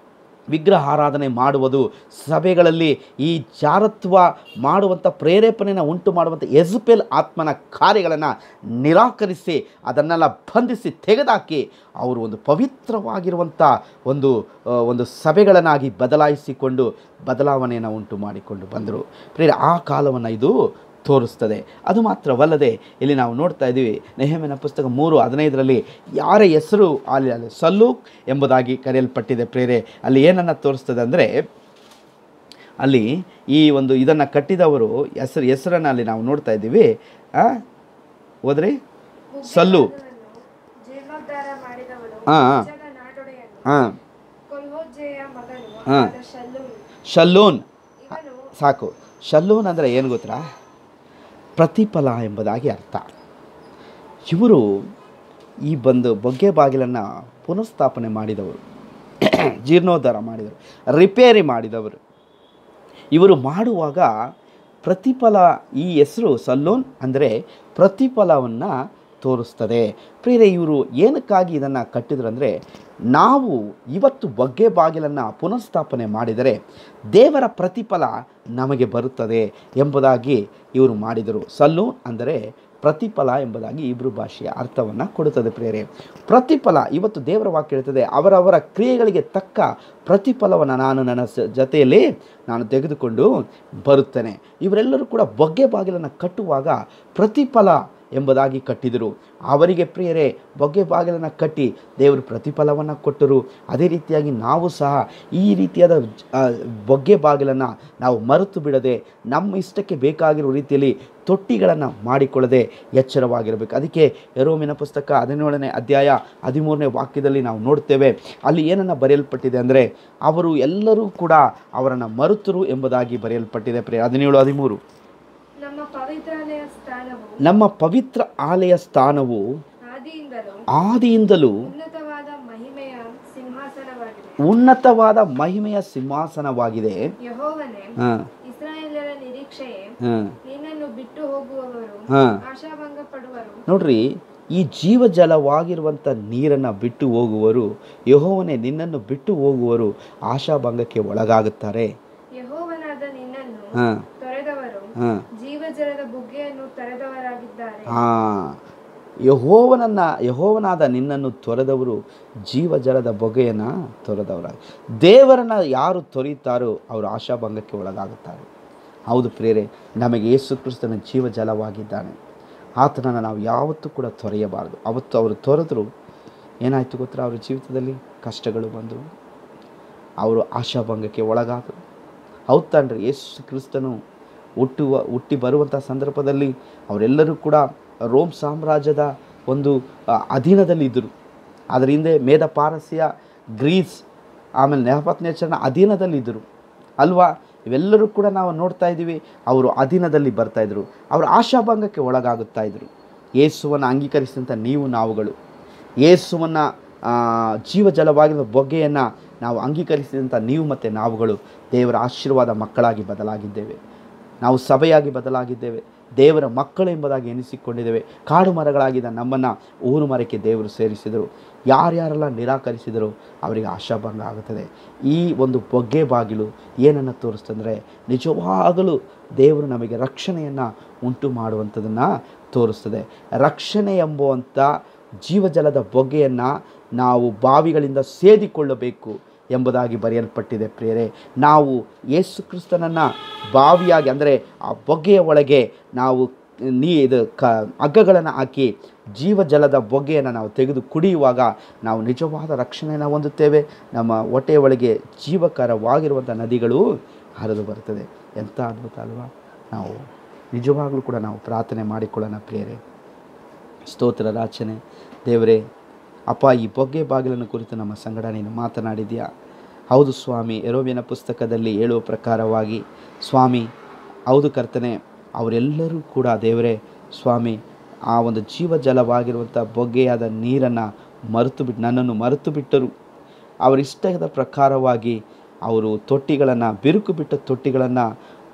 Speaker 1: ವಿಗ್ರಹ ಆರಾಧನೆ ಮಾಡುವುದು ಸಭೆಗಳಲ್ಲಿ ಈ ಜಾರತ್ವ ಮಾಡುವಂಥ ಪ್ರೇರೇಪಣೆಯನ್ನು ಉಂಟು ಮಾಡುವಂಥ ಎಜುಪೆಲ್ ಆತ್ಮನ ಕಾರ್ಯಗಳನ್ನು ನಿರಾಕರಿಸಿ ಅದನ್ನೆಲ್ಲ ಬಂಧಿಸಿ ತೆಗೆದಾಕಿ ಅವರು ಒಂದು ಪವಿತ್ರವಾಗಿರುವಂಥ ಒಂದು ಆ, ಒಂದು ಸಭೆಗಳನ್ನಾಗಿ ಬದಲಾಯಿಸಿಕೊಂಡು ಬದಲಾವಣೆಯನ್ನು ಉಂಟು ಮಾಡಿಕೊಂಡು ಬಂದರು ಪ್ರೇರೆ ಆ ಕಾಲವನ್ನು ಇದು ತೋರಿಸ್ತದೆ ಅದು ಮಾತ್ರವಲ್ಲದೆ ಇಲ್ಲಿ ನಾವು ನೋಡ್ತಾ ಇದ್ದೀವಿ ನೆಹಮಿನ ಪುಸ್ತಕ ಮೂರು ಹದಿನೈದರಲ್ಲಿ ಯಾರ ಹೆಸರು ಅಲ್ಲಿ ಅಲ್ಲಿ ಸಲ್ಲೂಕ್ ಎಂಬುದಾಗಿ ಕರೆಯಲ್ಪಟ್ಟಿದೆ ಪ್ರೇರೆ ಅಲ್ಲಿ ಏನನ್ನು ತೋರಿಸ್ತದೆ ಅಂದರೆ ಅಲ್ಲಿ ಈ ಒಂದು ಇದನ್ನು ಕಟ್ಟಿದವರು ಹೆಸರು ಹೆಸರನ್ನು ಅಲ್ಲಿ ನಾವು ನೋಡ್ತಾ ಇದ್ದೀವಿ ಆ? ಹೋದ್ರಿ ಸಲ್ಲು
Speaker 2: ಜೀರ್ಣೋದ್ಧಾರ ಮಾಡಿದವನು
Speaker 1: ಹಾ, ಹಾ.
Speaker 2: ನಿಜದ ನಾಡೊಡೆಯನು
Speaker 1: ಹಾಂ
Speaker 2: ಕೊಲ್ಹೋಜೆಯ ಮಗನು
Speaker 1: ಹಾ.
Speaker 2: ಆದ ಶಲ್ಲೂನು
Speaker 1: ಶಲ್ಲೂನ್
Speaker 2: ಇವನು
Speaker 1: ಸಾಕು ಶಲ್ಲೂನ್ ಅಂದರೆ ಏನು ಗೊತ್ತಾ ಪ್ರತಿಫಲ ಎಂಬುದಾಗಿ ಅರ್ಥ ಇವರು ಈ ಬಂದು ಬೊಗ್ಗೆ ಬಾಗಿಲನ್ನು ಪುನಃಸ್ಥಾಪನೆ ಮಾಡಿದವರು ಜೀರ್ಣೋದ್ಧಾರ ಮಾಡಿದರು ರಿಪೇರಿ ಮಾಡಿದವರು ಇವರು ಮಾಡುವಾಗ ಪ್ರತಿಫಲ ಈ ಹೆಸರು ಸಲ್ಲೂನ್ ಅಂದರೆ ಪ್ರತಿಫಲವನ್ನು ತೋರಿಸ್ತದೆ ಪ್ರಿಯರೇ ಇವರು ಏನಕ್ಕಾಗಿ ಇದನ್ನು ಕಟ್ಟಿದ್ರು ಅಂದರೆ ನಾವು ಇವತ್ತು ಬಗ್ಗೆ ಬಾಗಿಲನ್ನು ಪುನಃಸ್ಥಾಪನೆ ಮಾಡಿದರೆ ದೇವರ ಪ್ರತಿಫಲ ನಮಗೆ ಬರುತ್ತದೆ ಎಂಬುದಾಗಿ ಇವರು ಮಾಡಿದರು ಸಲ್ಲೂನ್ ಅಂದರೆ ಪ್ರತಿಫಲ ಎಂಬುದಾಗಿ ಇಬ್ರು ಭಾಷೆಯ ಅರ್ಥವನ್ನು ಕೊಡುತ್ತದೆ ಪ್ರೇರೆ ಪ್ರತಿಫಲ ಇವತ್ತು ದೇವರ ವಾಕ್ಯ ಹೇಳ್ತದೆ ಅವರವರ ಕ್ರಿಯೆಗಳಿಗೆ ತಕ್ಕ ಪ್ರತಿಫಲವನ್ನು ನಾನು ನನ್ನ ಸ- ಜೊತೆಯಲ್ಲಿ ನಾನು ತೆಗೆದುಕೊಂಡು ಬರುತ್ತೇನೆ ಇವರೆಲ್ಲರೂ ಕೂಡ ಬೊಗ್ಗೆ ಬಾಗಿಲನ್ನು ಕಟ್ಟುವಾಗ ಪ್ರತಿಫಲ ಎಂಬುದಾಗಿ ಕಟ್ಟಿದರು ಅವರಿಗೆ ಪ್ರಿಯರೇ ಬೊಗ್ಗೆ ಬಾಗಿಲನ್ನು ಕಟ್ಟಿ ದೇವರು ಪ್ರತಿಫಲವನ್ನು ಕೊಟ್ಟರು ಅದೇ ರೀತಿಯಾಗಿ ನಾವು ಸಹ ಈ ರೀತಿಯಾದ ಜ- ಆ, ಬೊಗ್ಗೆ ಬಾಗಿಲನ್ನು ನಾವು ಮರೆತು ಬಿಡದೆ ನಮ್ಮ ಇಷ್ಟಕ್ಕೆ ಬೇಕಾಗಿರೋ ರೀತಿಯಲ್ಲಿ ತೊಟ್ಟಿಗಳನ್ನು ಮಾಡಿಕೊಳ್ಳದೆ ಎಚ್ಚರವಾಗಿರಬೇಕು ಅದಕ್ಕೆ ಯರೋಮಿನ ಪುಸ್ತಕ ಹದಿನೇಳನೇ ಅಧ್ಯಾಯ ಹದಿಮೂರನೇ ವಾಕ್ಯದಲ್ಲಿ ನಾವು ನೋಡ್ತೇವೆ ಅಲ್ಲಿ ಏನನ್ನು ಬರೆಯಲ್ಪಟ್ಟಿದೆ ಅಂದರೆ ಅವರು ಎಲ್ಲರೂ ಕೂಡ ಅವರನ್ನು ಮರುತರು ಎಂಬುದಾಗಿ ಬರೆಯಲ್ಪಟ್ಟಿದೆ ಪ್ರಿಯ ಹದಿನೇಳು ಹದಿಮೂರು
Speaker 2: ನಮ್ಮ ಪವಿತ್ರಾಲಯ ಸ್ಥಾನವು
Speaker 1: ನಮ್ಮ ಪವಿತ್ರ ಆಲಯ ಸ್ಥಾನವು
Speaker 2: ಆದಿಯಿಂದಲೂ
Speaker 1: ಆದಿಯಿಂದಲೂ
Speaker 2: ಉನ್ನತವಾದ ಮಹಿಮೆಯ ಸಿಂಹಾಸನವಾಗಿದೆ
Speaker 1: ಉನ್ನತವಾದ ಮಹಿಮೆಯ ಸಿಂಹಾಸನವಾಗಿದೆ
Speaker 2: ಯಹೋವನೇ
Speaker 1: ಹಾಂ
Speaker 2: ಇಸ್ರಾಯೇಲರ ನಿರೀಕ್ಷೆಯೇ
Speaker 1: ಹಾಂ
Speaker 2: ನಿನ್ನನ್ನು ಬಿಟ್ಟು ಹೋಗುವವರು
Speaker 1: ಹಾಂ
Speaker 2: ಆಶಾಭಂಗ ಪಡುವರು
Speaker 1: ನೋಡ್ರಿ ಈ ಜೀವಜಲವಾಗಿರುವಂಥ ನೀರನ್ನು ಬಿಟ್ಟು ಹೋಗುವರು ಯಹೋವನೇ ನಿನ್ನನ್ನು ಬಿಟ್ಟು ಹೋಗುವರು ಆಶಾಭಂಗಕ್ಕೆ ಒಳಗಾಗುತ್ತಾರೆ
Speaker 2: ಯಹೋವನಾದ ನಿನ್ನನ್ನು
Speaker 1: ಹಾಂ
Speaker 2: ತೊರೆದವರು
Speaker 1: ಹಾಂ
Speaker 2: ಜೀವಜಲದ ಬುಗ್ಗೆಯನ್ನು ತೊರೆದವರಾಗಿದ್ದಾರೆ
Speaker 1: ಹಾಂ ಯಹೋವನನ್ನು ಯಹೋವನಾದ ನಿನ್ನನ್ನು ತೊರೆದವರು ಜೀವಜಲದ ಬೊಗೆಯನ್ನು ತೊರೆದವರ ದೇವರನ್ನು ಯಾರು ತೊರೆಯುತ್ತಾರೋ ಅವರು ಆಶಾಭಂಗಕ್ಕೆ ಒಳಗಾಗುತ್ತಾರೆ ಹೌದು ಪ್ರೇರೆ ನಮಗೆ ಯೇಸು ಕ್ರಿಸ್ತನ ಜೀವಜಲವಾಗಿದ್ದಾನೆ ಆತನನ್ನು ನಾವು ಯಾವತ್ತೂ ಕೂಡ ತೊರೆಯಬಾರದು ಅವತ್ತು ಅವರು ತೊರೆದ್ರು ಏನಾಯಿತು ಗೊತ್ತಾ ಅವರ ಜೀವಿತದಲ್ಲಿ ಕಷ್ಟಗಳು ಬಂದವು ಅವರು ಆಶಾಭಂಗಕ್ಕೆ ಒಳಗಾದರು ಹೌದು ತಾನ್ರಿ ಯೇಸು ಕ್ರಿಸ್ತನು ಹುಟ್ಟುವ ಹುಟ್ಟಿ ಬರುವಂಥ ಸಂದರ್ಭದಲ್ಲಿ ಅವರೆಲ್ಲರೂ ಕೂಡ ರೋಮ್ ಸಾಮ್ರಾಜ್ಯದ ಒಂದು ಆ, ಅಧೀನದಲ್ಲಿದ್ದರು ಅದರ ಹಿಂದೆ ಮೇಧ ಪಾರಸ್ಯ ಗ್ರೀಸ್ ಆಮೇಲೆ ನೆಹಪತ್ನೇಚರನ ಅಧೀನದಲ್ಲಿದ್ದರು ಅಲ್ವಾ ಇವೆಲ್ಲರೂ ಕೂಡ ನಾವು ನೋಡ್ತಾ ಇದ್ದೀವಿ ಅವರು ಅಧೀನದಲ್ಲಿ ಬರ್ತಾಯಿದ್ರು ಅವರು ಆಶಾಭಂಗಕ್ಕೆ ಒಳಗಾಗುತ್ತಾ ಇದ್ರು ಯೇಸುವನ್ನು ಅಂಗೀಕರಿಸಿದಂಥ ನೀವು ನಾವುಗಳು ಯೇಸುವನ್ನು ಜೀವಜಲವಾಗಿರುವ ಬೊಗ್ಗೆಯನ್ನು ನಾವು ಅಂಗೀಕರಿಸಿದಂಥ ನೀವು ಮತ್ತು ನಾವುಗಳು ದೇವರ ಆಶೀರ್ವಾದ ಮಕ್ಕಳಾಗಿ ಬದಲಾಗಿದ್ದೇವೆ ನಾವು ಸಭೆಯಾಗಿ ಬದಲಾಗಿದ್ದೇವೆ ದೇವರ ಮಕ್ಕಳು ಎಂಬುದಾಗಿ ಎನಿಸಿಕೊಂಡಿದ್ದೇವೆ ಕಾಡು ಮರಗಳಾಗಿದ್ದ ನಮ್ಮನ್ನು ಊರು ಮರಕ್ಕೆ ದೇವರು ಸೇರಿಸಿದರು ಯಾರ್ಯಾರೆಲ್ಲ ನಿರಾಕರಿಸಿದರು ಅವರಿಗೆ ಆಶಾಭಂಗ ಆಗುತ್ತದೆ ಈ ಒಂದು ಬೊಗ್ಗೆ ಬಾಗಿಲು ಏನನ್ನು ತೋರಿಸ್ತಂದರೆ ನಿಜವಾಗಲೂ ದೇವರು ನಮಗೆ ರಕ್ಷಣೆಯನ್ನು ಉಂಟು ಮಾಡುವಂಥದ್ದನ್ನು ತೋರಿಸ್ತದೆ ರಕ್ಷಣೆ ಎಂಬುವಂಥ ಜೀವಜಲದ ಬೊಗ್ಗೆಯನ್ನು ನಾವು ಬಾವಿಗಳಿಂದ ಸೇದಿಕೊಳ್ಳಬೇಕು ಎಂಬುದಾಗಿ ಬರೆಯಲ್ಪಟ್ಟಿದೆ ಪ್ರಿಯರೇ ನಾವು ಯೇಸು ಕ್ರಿಸ್ತನನ್ನು ಬಾವಿಯಾಗಿ ಅಂದರೆ ಆ ಬೊಗ್ಗೆಯ ಒಳಗೆ ನಾವು ನೀ ಇದು ಕ ಹಗ್ಗಗಳನ್ನು ಹಾಕಿ ಜೀವಜಲದ ಬೊಗ್ಗೆಯನ್ನು ನಾವು ತೆಗೆದು ಕುಡಿಯುವಾಗ ನಾವು ನಿಜವಾದ ರಕ್ಷಣೆಯನ್ನು ಹೊಂದುತ್ತೇವೆ ನಮ್ಮ ಹೊಟ್ಟೆಯ ಒಳಗೆ ಜೀವಕರವಾಗಿರುವಂಥ ನದಿಗಳು ಹರಿದು ಬರ್ತದೆ ಎಂಥ ಅದ್ಭುತ ಅಲ್ವಾ ನಾವು ನಿಜವಾಗಲೂ ಕೂಡ ನಾವು ಪ್ರಾರ್ಥನೆ ಮಾಡಿಕೊಳ್ಳೋಣ ಪ್ರಿಯರೇ ಸ್ತೋತ್ರ ರಾಚನೆ ದೇವರೇ ಅಪ್ಪ ಈ ಬೊಗ್ಗೆ ಬಾಗಿಲನ್ನು ಕುರಿತು ನಮ್ಮ ಸಂಗಡ ನೀನು ಮಾತನಾಡಿದ್ಯಾ ಹೌದು ಸ್ವಾಮಿ ಎರೋವಿನ ಪುಸ್ತಕದಲ್ಲಿ ಹೇಳುವ ಪ್ರಕಾರವಾಗಿ ಸ್ವಾಮಿ ಹೌದು ಕರ್ತನೆ ಅವರೆಲ್ಲರೂ ಕೂಡ ದೇವರೇ ಸ್ವಾಮಿ ಆ ಒಂದು ಜೀವಜಲವಾಗಿರುವಂಥ ಬೊಗ್ಗೆಯಾದ ನೀರನ್ನು ಮರೆತು ಬಿಟ್ಟು ನನ್ನನ್ನು ಮರೆತು ಬಿಟ್ಟರು ಅವರಿಷ್ಟದ ಪ್ರಕಾರವಾಗಿ ಅವರು ತೊಟ್ಟಿಗಳನ್ನು ಬಿರುಕು ಬಿಟ್ಟ ತೊಟ್ಟಿಗಳನ್ನು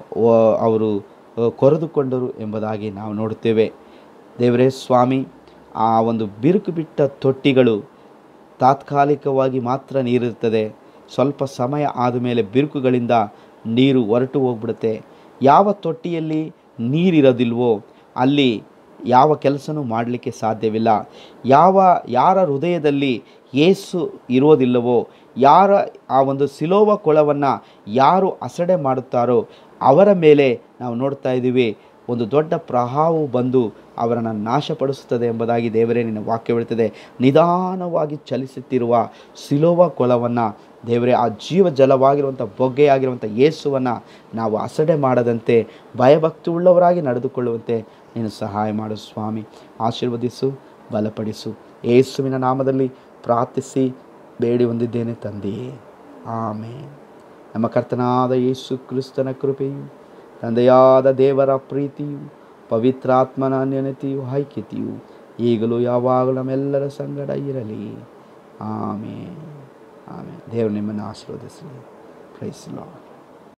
Speaker 1: ಅವರು ಆ, ಕೊರೆದುಕೊಂಡರು ಎಂಬುದಾಗಿ ನಾವು ನೋಡುತ್ತೇವೆ ದೇವರೇ ಸ್ವಾಮಿ ಆ ಒಂದು ಬಿರುಕು ಬಿಟ್ಟ ತೊಟ್ಟಿಗಳು ತಾತ್ಕಾಲಿಕವಾಗಿ ಮಾತ್ರ ನೀರಿರ್ತದೆ ಸ್ವಲ್ಪ ಸಮಯ ಆದಮೇಲೆ ಬಿರುಕುಗಳಿಂದ ನೀರು ಹೊರಟು ಹೋಗ್ಬಿಡುತ್ತೆ ಯಾವ ತೊಟ್ಟಿಯಲ್ಲಿ ನೀರಿರೋದಿಲ್ವೋ ಅಲ್ಲಿ ಯಾವ ಕೆಲಸನೂ ಮಾಡಲಿಕ್ಕೆ ಸಾಧ್ಯವಿಲ್ಲ ಯಾವ ಯಾರ ಹೃದಯದಲ್ಲಿ ಏಸು ಇರೋದಿಲ್ಲವೋ ಯಾರ ಆ ಒಂದು ಸಿಲೋವ ಕೊಳವನ್ನು ಯಾರು ಅಸಡೆ ಮಾಡುತ್ತಾರೋ ಅವರ ಮೇಲೆ ನಾವು ನೋಡ್ತಾ ಇದ್ದೀವಿ ಒಂದು ದೊಡ್ಡ ಪ್ರವಾಹವು ಬಂದು ಅವರನ್ನು ನಾಶಪಡಿಸುತ್ತದೆ ಎಂಬುದಾಗಿ ದೇವರೇ ನಿನ್ನ ವಾಕ್ಯ ಹೇಳ್ತದೆ ನಿಧಾನವಾಗಿ ಚಲಿಸುತ್ತಿರುವ ಸಿಲೋವ ಕೊಳವನ್ನು ದೇವರೇ ಆ ಜೀವ ಜಲವಾಗಿರುವಂಥ ಬೊಗ್ಗೆಯಾಗಿರುವಂಥ ಯೇಸುವನ್ನು ನಾವು ಅಸಡೆ ಮಾಡದಂತೆ ಭಯಭಕ್ತಿ ಉಳ್ಳವರಾಗಿ ನಡೆದುಕೊಳ್ಳುವಂತೆ ನೀನು ಸಹಾಯ ಮಾಡು ಸ್ವಾಮಿ ಆಶೀರ್ವದಿಸು ಬಲಪಡಿಸು ಯೇಸುವಿನ ನಾಮದಲ್ಲಿ ಪ್ರಾರ್ಥಿಸಿ ಬೇಡಿ ಹೊಂದಿದ್ದೇನೆ ತಂದೆಯೇ ಆಮೇಲೆ ನಮ್ಮ ಕರ್ತನಾದ ಯೇಸು ಕ್ರಿಸ್ತನ ಕೃಪೆಯು ತಂದೆಯಾದ ದೇವರ ಪ್ರೀತಿಯು ಪವಿತ್ರಾತ್ಮನ ಅನ್ಯನತೆಯು ಐಕ್ಯತೆಯು ಈಗಲೂ ಯಾವಾಗಲೂ ನಮ್ಮೆಲ್ಲರ ಸಂಗಡ ಇರಲಿ ಆಮೇಲೆ ಆಮೇಲೆ ದೇವರು ನಿಮ್ಮನ್ನು ಆಶೀರ್ವದಿಸಲಿ ಪ್ರೈಸ್ ಲಾರ್ಡ್